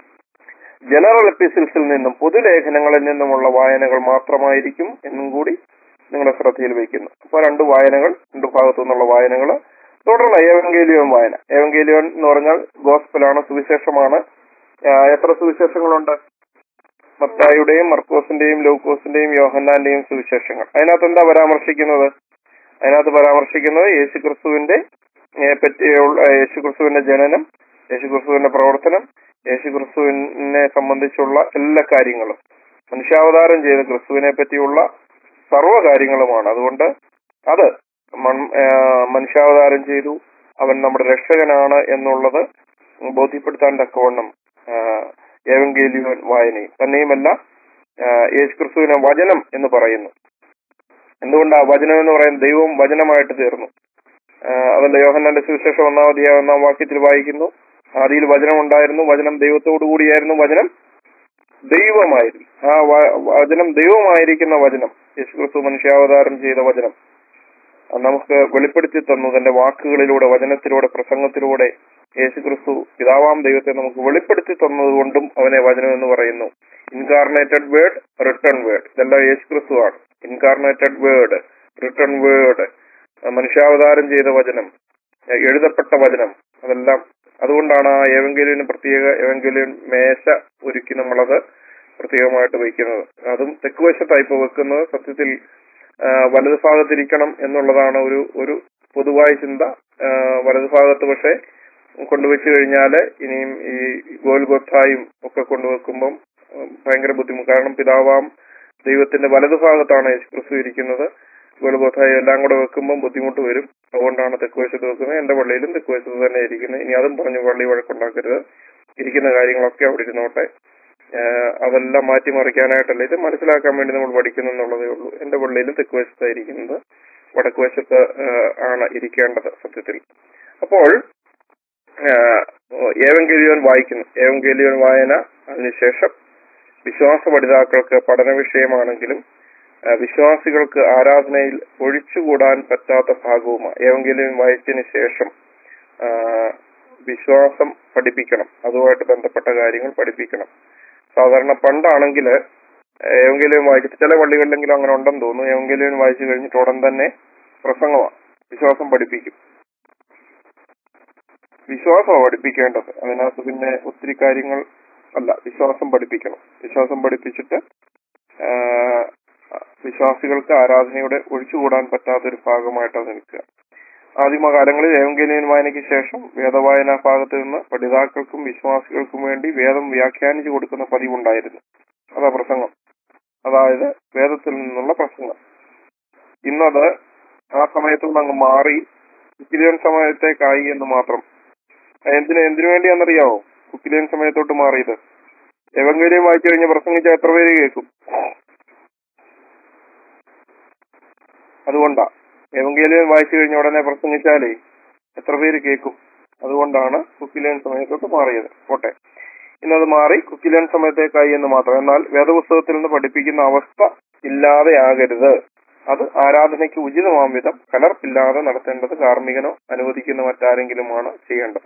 ജനറൽ എപ്പിസിൽസിൽ നിന്നും പൊതുലേഖനങ്ങളിൽ നിന്നുമുള്ള വായനകൾ മാത്രമായിരിക്കും എന്നും കൂടി നിങ്ങളുടെ ശ്രദ്ധയിൽ വയ്ക്കുന്നു അപ്പൊ രണ്ട് വായനകൾ രണ്ട് ഭാഗത്തു നിന്നുള്ള വായനകൾ തുടർന്ന് ഏവങ്കേലിയോൻ വായന ഏവങ്കേലിയോൻ എന്ന് പറഞ്ഞാൽ ഗോസ്പലാണ് സുവിശേഷമാണ് ആ, എത്ര സുവിശേഷങ്ങളുണ്ട് മത്തായുടെയും മർക്കോസിന്റെയും ലൂക്കോസിന്റെയും യോഹന്നാന്റെയും സുവിശേഷങ്ങൾ അതിനകത്ത് എന്താ പരാമർശിക്കുന്നത് അതിനകത്ത് പരാമർശിക്കുന്നത് യേശുക്രിസ്തുവിന്റെ ഏ, പറ്റിയുള്ള യേശുക്രിസ്തുവിന്റെ ജനനം യേശുക്രിസ്തുവിന്റെ പ്രവർത്തനം യേശുക്രിസ്തുവിനെ സംബന്ധിച്ചുള്ള എല്ലാ കാര്യങ്ങളും മനുഷ്യാവതാരം ചെയ്ത ക്രിസ്തുവിനെ പറ്റിയുള്ള സർവ്വ കാര്യങ്ങളുമാണ് അതുകൊണ്ട് അത് മൺ- ആ, മനുഷ്യാവതാരം ചെയ്തു അവൻ നമ്മുടെ രക്ഷകനാണ് എന്നുള്ളത് ബോധ്യപ്പെടുത്താൻ തക്കവണ്ണം ആ, ഏവങ്കേലിയോൻ വായനയും തന്നെയുമല്ല ആ, യേശുക്രിസ്തുവിനെ വചനം എന്ന് പറയുന്നു എന്തുകൊണ്ടാ വചനം എന്ന് പറയുന്നത് ദൈവം വചനമായിട്ട് തീർന്നു ആ, അതല്ല യോഹന്നാന്റെ സുവിശേഷം ഒന്നാം അധ്യായം ഒന്നാം വാക്യത്തിൽ വായിക്കുന്നു ആദിയിൽ വചനം ഉണ്ടായിരുന്നു വചനം ദൈവത്തോടു കൂടിയായിരുന്നു വചനം ദൈവമായിരുന്നു ആ വ- വചനം ദൈവമായിരിക്കുന്ന വചനം യേശുക്രിസ്തു മനുഷ്യാവതാരം ചെയ്ത വചനം അത് നമുക്ക് വെളിപ്പെടുത്തി തന്നു തന്റെ വാക്കുകളിലൂടെ വചനത്തിലൂടെ പ്രസംഗത്തിലൂടെ യേശുക്രിസ്തു പിതാവാം ദൈവത്തെ നമുക്ക് വെളിപ്പെടുത്തി തന്നതുകൊണ്ടും അവനെ വചനം എന്ന് പറയുന്നു ഇൻകാർണേറ്റഡ് വേർഡ് റിട്ടേൺ വേർഡ് ഇതെല്ലാം യേശുക്രിസ്തു ആണ് ഇൻകാർണേറ്റഡ് വേർഡ് റിട്ടേൺ വേർഡ് മനുഷ്യാവതാരം ചെയ്ത വചനം എ- എഴുതപ്പെട്ട വചനം അതെല്ലാം അതുകൊണ്ടാണ് ആ ഏവങ്കലിയന് പ്രത്യേക ഏവങ്കലിയൻ മേശ ഒരുക്കി നമ്മളത് പ്രത്യേകമായിട്ട് വയ്ക്കുന്നത് അതും തെക്ക് വശത്തായി ഇപ്പൊ വെക്കുന്നത് സത്യത്തിൽ ആ, വലത് ഭാഗത്തിരിക്കണം എന്നുള്ളതാണ് ഒരു ഒരു പൊതുവായ ചിന്ത ആ, വലത് ഭാഗത്ത് പക്ഷേ കൊണ്ടുവച്ച് കഴിഞ്ഞാൽ ഇനിയും ഈ ഗോൽഗോത്തായും ഒക്കെ കൊണ്ടുവെക്കുമ്പം ഉം, ഭയങ്കര ബുദ്ധിമുട്ട് കാരണം പിതാവാം ദൈവത്തിന്റെ വലതു ഭാഗത്താണ് യേശുക്രിസ്തു ഇരിക്കുന്നത് ഗോൽഗോത്തായും എല്ലാം കൂടെ വെക്കുമ്പോൾ ബുദ്ധിമുട്ട് വരും അതുകൊണ്ടാണ് തെക്ക് വശത്ത് വെക്കുന്നത് എന്റെ പള്ളിയിലും തെക്ക് വശത്ത് തന്നെ ഇരിക്കുന്നത് ഇനി അതും പറഞ്ഞു പള്ളി വഴക്കുണ്ടാക്കരുത് ഇരിക്കുന്ന കാര്യങ്ങളൊക്കെ അവിടെ ഇരുന്നോട്ടെ ഏഹ് അതെല്ലാം മാറ്റിമറിക്കാനായിട്ടല്ല ഇത് മനസ്സിലാക്കാൻ വേണ്ടി നമ്മൾ പഠിക്കുന്നു എന്നുള്ളതേ ഉള്ളൂ എന്റെ പള്ളിയിലും തെക്ക് വശത്തായിരിക്കുന്നത് വടക്ക് വശത്ത് ഏഹ് ആണ് ഇരിക്കേണ്ടത് സത്യത്തിൽ അപ്പോൾ ഏവങ്കേലിയോൻ വായിക്കുന്നു ഏവങ്കേലിയോൻ വായന അതിനുശേഷം വിശ്വാസ പഠിതാക്കൾക്ക് പഠന വിഷയമാണെങ്കിലും ആ, വിശ്വാസികൾക്ക് ആരാധനയിൽ ഒഴിച്ചുകൂടാൻ പറ്റാത്ത ഭാഗവുമാണ് ഏവങ്കേലിയോൻ വായിച്ചതിന് ശേഷം ആ, വിശ്വാസം പഠിപ്പിക്കണം അതുമായിട്ട് ബന്ധപ്പെട്ട കാര്യങ്ങൾ പഠിപ്പിക്കണം സാധാരണ പണ്ടാണെങ്കിൽ ഏവങ്കേലിയൻ വായിച്ചിട്ട് ചില പള്ളികളിലെങ്കിലും അങ്ങനെ ഉണ്ടെന്ന് തോന്നുന്നു ഏവങ്കേലിയൻ വായിച്ചു കഴിഞ്ഞിട്ട് ഉടൻ തന്നെ പ്രസംഗമാണ് വിശ്വാസം പഠിപ്പിക്കും വിശ്വാസമാണ് പഠിപ്പിക്കേണ്ടത് അതിനകത്ത് പിന്നെ ഒത്തിരി കാര്യങ്ങൾ അല്ല വിശ്വാസം പഠിപ്പിക്കണം വിശ്വാസം പഠിപ്പിച്ചിട്ട് ആ, വിശ്വാസികൾക്ക് ആരാധനയുടെ ഒഴിച്ചുകൂടാൻ പറ്റാത്ത ഒരു ഭാഗമായിട്ട് അത് നിൽക്കുക ആദിമകാലങ്ങളിൽ ഏവങ്കേലിയൻ വായനയ്ക്ക് ശേഷം വേദവായനാ ഭാഗത്ത് നിന്ന് പഠിതാക്കൾക്കും വിശ്വാസികൾക്കും വേണ്ടി വേദം വ്യാഖ്യാനിച്ചു കൊടുക്കുന്ന പതിവുണ്ടായിരുന്നു അതാ പ്രസംഗം അതായത് വേദത്തിൽ നിന്നുള്ള പ്രസംഗം ഇന്നത് ആ സമയത്തു നിന്ന് അങ്ങ് മാറി കുക്കിലിയൻ സമയത്തേക്കായി എന്ന് മാത്രം എന്തിനു എന്തിനു വേണ്ടിയാണെന്നറിയാവോ കുക്കിലിയൻ സമയത്തോട്ട് മാറിയത് എവങ്കേലിയം വായിച്ചു കഴിഞ്ഞ് പ്രസംഗിച്ച എത്ര പേര് കേൾക്കും അതുകൊണ്ടാ എവങ്കേലിയം വായിച്ചു കഴിഞ്ഞ ഉടനെ പ്രസംഗിച്ചാലേ എത്ര പേര് കേൾക്കും അതുകൊണ്ടാണ് കുക്കിലിയൻ സമയത്തോട്ട് മാറിയത് പോട്ടെ ഇന്നത് മാറി കുക്കിലിയൻ സമയത്തേക്കായി എന്ന് മാത്രം എന്നാൽ വേദപുസ്തകത്തിൽ നിന്ന് പഠിപ്പിക്കുന്ന അവസ്ഥ ഇല്ലാതെ ആകരുത് അത് ആരാധനയ്ക്ക് ഉചിതമാം വിധം കലർപ്പില്ലാതെ നടത്തേണ്ടത് കാർമ്മികനോ അനുവദിക്കുന്ന മറ്റാരെങ്കിലുമാണ് ചെയ്യേണ്ടത്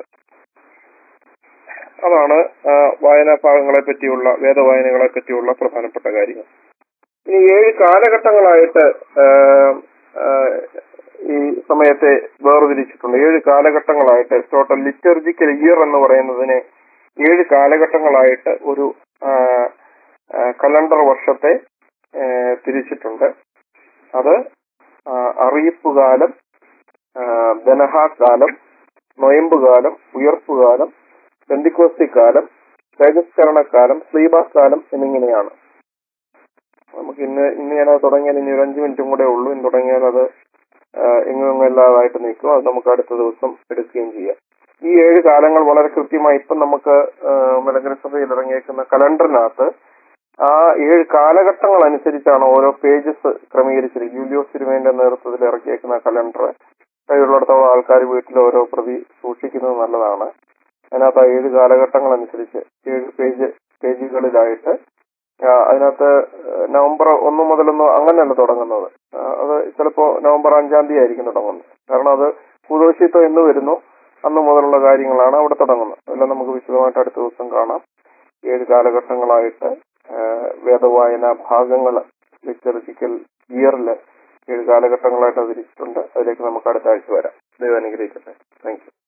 അതാണ് ആ, വായനാ ഭാഗങ്ങളെ പറ്റിയുള്ള വേദവായനകളെ പറ്റിയുള്ള പ്രധാനപ്പെട്ട കാര്യങ്ങൾ ഇനി ഏഴ് കാലഘട്ടങ്ങളായിട്ട് ആ, ആ, ഈ സമയത്തെ വേർതിരിച്ചിട്ടുണ്ട് ഏഴ് കാലഘട്ടങ്ങളായിട്ട് ടോട്ടൽ ലിറ്റർജിക്കൽ ഇയർ എന്ന് പറയുന്നതിനെ ഏഴ് കാലഘട്ടങ്ങളായിട്ട് ഒരു കലണ്ടർ വർഷത്തെ ആ, തിരിച്ചിട്ടുണ്ട് അത് ആ, അറിയിപ്പുകാലം ആ, ധനഹാകാലം നൊയമ്പുകാലം ഉയർപ്പുകാലം ബന്ധിക്കോസ്തിക്കാലം തേജസ്കരണക്കാലം സ്ലീബാക്കാലം എന്നിങ്ങനെയാണ് നമുക്ക് ഇന്ന് ഇന്ന് ഞാനത് തുടങ്ങിയാൽ ഇനി ഒരു അഞ്ചു മിനിറ്റും കൂടെ ഉള്ളൂ ഇന്ന് തുടങ്ങിയാൽ അത് എങ്ങും എങ്ങും എല്ലാതായിട്ട് നിൽക്കും അത് നമുക്ക് അടുത്ത ദിവസം എടുക്കുകയും ചെയ്യാം ഈ ഏഴ് കാലങ്ങൾ വളരെ കൃത്യമായി ഇപ്പം നമുക്ക് മലങ്കര സഭയിൽ ഇറങ്ങിയേക്കുന്ന കലണ്ടറിനകത്ത് ആ ഏഴ് കാലഘട്ടങ്ങൾ അനുസരിച്ചാണ് ഓരോ പേജസ് ക്രമീകരിച്ചിരിക്കുന്നത് യൂലിയോസ് സിനിമയുടെ നേതൃത്വത്തിൽ ഇറക്കിയേക്കുന്ന കലണ്ടർ കയ്യിലുള്ളിടത്തോളം ആൾക്കാർ വീട്ടിൽ ഓരോ പ്രതി സൂക്ഷിക്കുന്നത് നല്ലതാണ് അതിനകത്ത് ആ ഏഴ് കാലഘട്ടങ്ങൾ അനുസരിച്ച് ഏഴ് പേജ് പേജുകളിലായിട്ട് ആ, അതിനകത്ത് നവംബർ ഒന്ന് മുതലൊന്നും അങ്ങനെയല്ല തുടങ്ങുന്നത് ആ, അത് ചിലപ്പോ നവംബർ അഞ്ചാം തീയതി ആയിരിക്കും തുടങ്ങുന്നത് കാരണം അത് പുതുവശിത്വം എന്ന് വരുന്നു അന്ന് മുതലുള്ള കാര്യങ്ങളാണ് അവിടെ തുടങ്ങുന്നത് അതെല്ലാം നമുക്ക് വിശദമായിട്ട് അടുത്ത ദിവസം കാണാം ഏഴ് കാലഘട്ടങ്ങളായിട്ട് ആ, വേദവായന ഭാഗങ്ങൾ ലിറ്ററജിക്കൽ ഇയറിൽ ഏഴ് കാലഘട്ടങ്ങളായിട്ട് അത് തിരിച്ചിട്ടുണ്ട് അതിലേക്ക് നമുക്ക് അടുത്ത ആഴ്ച വരാം ദൈവം അനുഗ്രഹിക്കട്ടെ താങ്ക് യു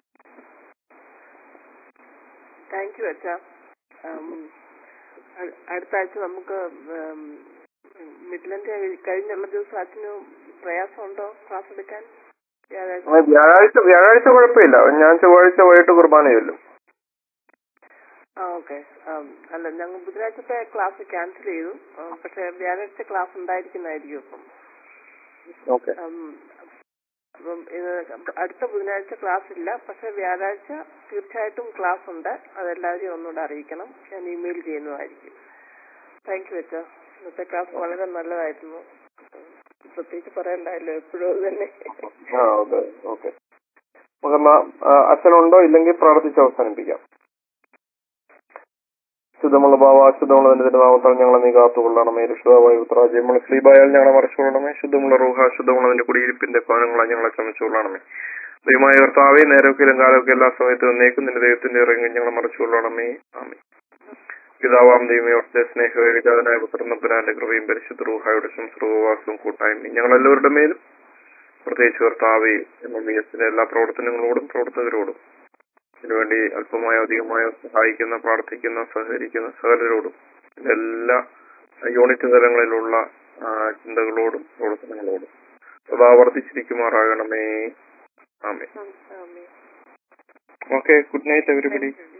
താങ്ക് യു അച്ഛ അടുത്ത ആഴ്ച നമുക്ക് ഉം, മിഡിലന്റെ കഴിഞ്ഞുള്ള ദിവസം അച്ഛന് പ്രയാസമുണ്ടോ ക്ലാസ് എടുക്കാൻ വ്യാഴാഴ്ച ആ, വ്യാഴാഴ്ച വ്യാഴാഴ്ച കുഴപ്പമില്ല ഞാൻ ചൊവ്വാഴ്ച വൈകിട്ട് കുർബാന ചൊല്ലും ആ ഓക്കെ അല്ല ഞങ്ങൾ ബുധനാഴ്ചത്തെ ക്ലാസ് ക്യാൻസൽ ചെയ്തു ആ, പക്ഷെ വ്യാഴാഴ്ച ക്ലാസ് ഉണ്ടായിരിക്കുന്നതായിരിക്കും ഇപ്പം ഓക്കെ ഉം, അപ്പം ഇത് അടുത്ത ബുധനാഴ്ച ക്ലാസ് ഇല്ല പക്ഷെ വ്യാഴാഴ്ച തീർച്ചയായിട്ടും ക്ലാസ് ഉണ്ട് അതെല്ലാവരെയും ഒന്നുകൂടെ അറിയിക്കണം ഞാൻ ഇമെയിൽ ചെയ്യുന്നതായിരിക്കും താങ്ക് യു അച്ഛാ ഇന്നത്തെ ക്ലാസ് വളരെ നല്ലതായിരുന്നു ഉം, പ്രത്യേകിച്ച് പറയണ്ടായല്ലോ എപ്പോഴും അത് തന്നെ ആ ഓക്കെ ഓക്കെ നമുക്കെന്നാ ആ, അച്ഛനുണ്ടോ ഇല്ലെങ്കിൽ പ്രാർത്ഥിച്ച് അവസാനിപ്പിക്കാം ശുദ്ധമുള്ള ഭാവ ശുദ്ധമുള്ള നിന്റെ തിരുനാമത്താൽ ഞങ്ങളെ നീ കാത്തുകൊള്ളണമേ രക്ഷിതാവായ ഉത്തരാജ്യം നമ്മൾ സ്ലീബായാൽ ഞങ്ങളെ മറച്ചുകൊള്ളണമേ ശുദ്ധമുള്ള റൂഹ ശുദ്ധമുള്ള നിന്റെ കുടിയിരിപ്പിന്റെ പാനങ്ങളെ ഞങ്ങളെ ചമച്ചുകൊള്ളണമേ ദൈവമായ കർത്താവേ നേരമൊക്കെയിലും കാലമൊക്കെ എല്ലാ സമയത്തും എന്നേക്കും നിന്റെ ദൈവത്തിന്റെ ഇറങ്ങി ഞങ്ങളെ മറച്ചുകൊള്ളണമേ ആമേ പിതാവാം ദൈവമേ ഒറ്റ സ്നേഹവേഗജാതനായ പുത്രനപ്പനാന്റെ കൃപയും പരിശുദ്ധ റൂഹായുടെ സംസ്രവവാസവും കൂട്ടായ്മയും ഞങ്ങളെല്ലാവരുടെ മേലും പ്രത്യേകിച്ച് കർത്താവേ എന്ന വിയസിന്റെ എല്ലാ പ്രവർത്തനങ്ങളോടും പ്രവർത്തകരോടും ഇതിനുവേണ്ടി അല്പമായോ അധികമായോ സഹായിക്കുന്ന പ്രാർത്ഥിക്കുന്ന സഹകരിക്കുന്ന സകലരോടും എല്ലാ യൂണിറ്റ് തലങ്ങളിലുള്ള ആ, ചിന്തകളോടും പ്രവർത്തനങ്ങളോടും സദാ വർദ്ധിച്ചിരിക്കുമാറാകണമേ ആമേ ആമേൻ. Okay good night everybody Thank you.